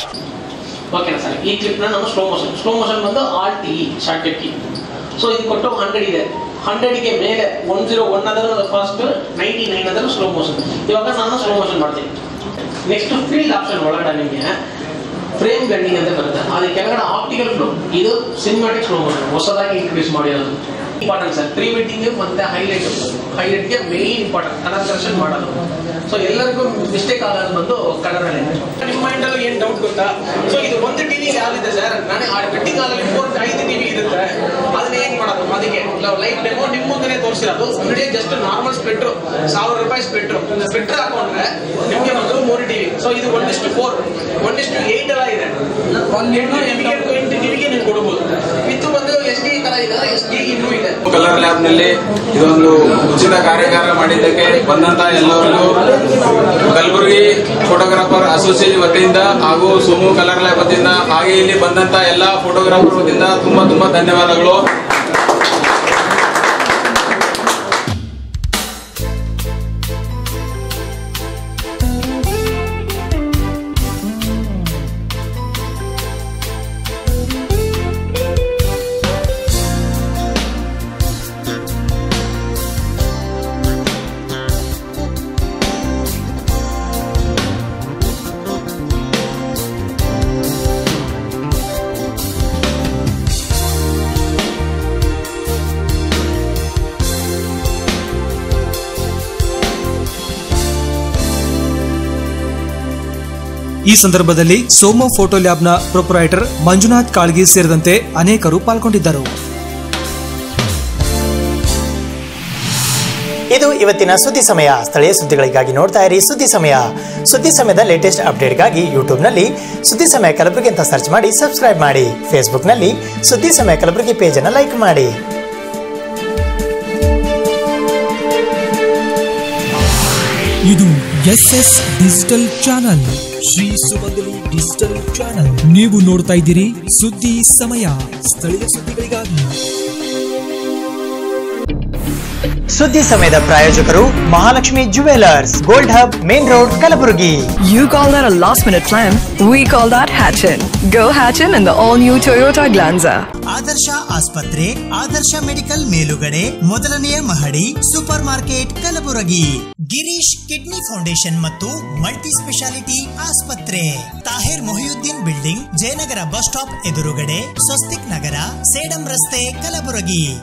ಓಕೆನಾ ಸರ್ ಈ ಕ್ಲಿಪ್ನ ನಾನು ಸ್ಲೋ ಮೋಷನ್ ಸ್ಲೋ ಮೋಷನ್ ಬಂದು R T shortcut key so ಇದು ಕೊಟ್ಟು ಹಂಡ್ರೆಡ್ ಇದೆ ಹಂಡ್ರೆಡ್ಗೆ ಮೇಲೆ ಒನ್ ಜೀರೋ ಒನ್ ಅದರ ಫಸ್ಟ್ ನೈಂಟಿ ನೈನ್ ಅದರ ಸ್ಲೋ ಮೋಷನ್ ಇವಾಗ ನಾನು ಸ್ಲೋ ಮೋಷನ್ ಮಾಡ್ತೀನಿ ನೆಕ್ಸ್ಟ್ ಫೀಲ್ಡ್ ಆಪ್ಷನ್ ಒಳಗಡೆ ನಿಮಗೆ ಫ್ರೇಮ್ ಬೆಂಡಿಂಗ್ ಅಂತ ಬರುತ್ತೆ ಅದ್ರ ಕೆಳಗಡೆ ಆಪ್ಟಿಕಲ್ ಫ್ಲೋ ಇದು ಸಿನಿಮ್ಯಾಟಿಕ್ ಸ್ಲೋ ಮೋಷನ್ ಹೊಸದಾಗಿ ಇನ್ಕ್ರೀಸ್ ಮಾಡಿರೋದು ಇಂಪಾರ್ಟೆಂಟ್ ಸರ್ ಪ್ರೀ ವೆಡ್ಡಿಂಗ್ ಮತ್ತೆ ಹೈಲೈಟ್ ಹೈಲೈಟ್ಗೆ ಮೇನ್ ಇಂಪಾರ್ಟೆಂಟ್ ಕಲರ್ ಕರೆಕ್ಷನ್ ಮಾಡೋದು ಸೊ ಎಲ್ಲರಿಗೂ ಮಿಸ್ಟೇಕ್ ಆಗೋದು ಬಂದು ಕಲರ್ ಅಲ್ಲಿ ನಿಮ್ಮ ಮೈಂಡ್ ಅಲ್ಲಿ ಏನ್ ಡೌಟ್ ಗೊತ್ತಾ ಸೊ ಇದು ಒಂದು ಟಿವಿ ಯಾವ್ದಿದೆ ಸರ್ ನಾನು ಆ ವೆಡ್ಡಿಂಗ್ ಹಾಲಲ್ಲಿ ಫೋರ್ ಐದು ಟಿವಿ ಇರುತ್ತೆ ಅದನ್ನ ಏನ್ ಮಾಡೋದು ಅದಕ್ಕೆ ನಾವು ಲೈವ್ ಡೆಮೋ ನಿಮ್ಮ ಮುಂದೆ ತೋರಿಸಿರೋದು ಅಂಗಡಿ ಜಸ್ಟ್ ನಾರ್ಮಲ್ ಸ್ಪೆಟ್ರು ಸಾವಿರ ರೂಪಾಯಿ ಸ್ಪೆಟ್ರು ಸ್ಪೆಟ್ರ್ ಹಾಕೊಂಡ್ರೆ ನಿಮಗೆ ಬಂದು ಮೂರು ಟಿವಿ ಸೊ ಇದು ಒನ್ ಇಷ್ಟು ಫೋರ್ ಒನ್ ಇಷ್ಟು ಏಟ್ ಎಲ್ಲ ಇದೆ ಒಂದು ಎಂಟು ನಿಮಗೆ ಟ್ವೆಂಟಿ ಟಿವಿಗೆ ನೀವು ಕೊಡ್ಬೋದು ಇದು ಬಂದು ಎಸ್ ಡಿ ತರ ಇದೆ ಎಸ್ ಡಿ ಇನ್ನೂ ಇದೆ ಕಲರ್ ಲ್ಯಾಬ್ ನಲ್ಲಿ ಇದೊಂದು ಉಚಿತ ಕಾರ್ಯಾಗಾರ ಮಾಡಿದ್ದಕ್ಕೆ ಬಂದಂತ ಎಲ್ಲರಿಗೂ ಕಲಬುರಗಿ ಫೋಟೋಗ್ರಾಫರ್ ಅಸೋಸಿಯೇಷನ್ ವತಿಯಿಂದ ಹಾಗೂ ಸುಮು ಕಲರ್ ಲ್ಯಾಬ್ ವತಿಯಿಂದ ಹಾಗೆ ಇಲ್ಲಿ ಬಂದಂತ ಎಲ್ಲಾ ಫೋಟೋಗ್ರಾಫರ್ ವತಿಯಿಂದ ತುಂಬಾ ತುಂಬಾ ಧನ್ಯವಾದಗಳು ಈ ಸಂದರ್ಭದಲ್ಲಿ ಸೋಮೋ ಫೋಟೋ ಲ್ಯಾಬ್ನ ಪ್ರೊಪರೈಟರ್ ಮಂಜುನಾಥ್ ಕಾಳ್ಗಿ ಸೇರಿದಂತೆ ಅನೇಕರು ಪಾಲ್ಗೊಂಡಿದ್ದರು ಇದು ಇವತ್ತಿನ ಸುದ್ದಿ ಸಮಯ ಸ್ಥಳೀಯ ಸುದ್ದಿಗಳಿಗಾಗಿ ನೋಡ್ತಾ ಇರಿ ಸುದ್ದಿ ಸಮಯ ಸುದ್ದಿ ಸಮಯದ ಲೇಟೆಸ್ಟ್ ಅಪ್ಡೇಟ್ಗಾಗಿ ಯೂಟ್ಯೂಬ್ನಲ್ಲಿ ಸುದ್ದಿ ಸಮಯ ಕಲಬುರಗಿ ಅಂತ ಸರ್ಚ್ ಮಾಡಿ ಸಬ್ಸ್ಕ್ರೈಬ್ ಮಾಡಿ ಫೇಸ್ಬುಕ್ನಲ್ಲಿ ಸುದ್ದಿ ಸಮಯ ಕಲಬುರಗಿ ಪೇಜನ್ನು ಲೈಕ್ ಮಾಡಿ ಇದು S S digital channel Shri Sumangali digital channel ನೀವು ನೋಡ್ತಾ ಇದ್ದೀರಿ ಸುದ್ದಿ ಸಮಯ ಸ್ಥಳೀಯ ಸುದ್ದಿಗಳಿಗಾಗಿ ಸುದ್ದಿ ಸಮಯದ ಪ್ರಾಯೋಜಕರು Mahalakshmi jewellers gold hub main road Kalaburagi You call that a last minute plan? We call that Hatchin. Go Hatchin in the all new Toyota Glanza. Adarsh ಆಸ್ಪತ್ರೆ ಆದರ್ಶ ಮೆಡಿಕಲ್ ಮೇಲುಗಡೆ ಮೊದಲನೆಯ ಮಹಡಿ super market Kalaburagi Girish kidney foundation ಮತ್ತು ಮಲ್ಟಿ ಸ್ಪೆಷಾಲಿಟಿ ಆಸ್ಪತ್ರೆ Tahir Mohiuddin building Jayanagar bus stop ಎದುರುಗಡೆ ಸ್ವಸ್ತಿಕ್ ನಗರ ಸೇಡಂ ರಸ್ತೆ ಕಲಬುರಗಿ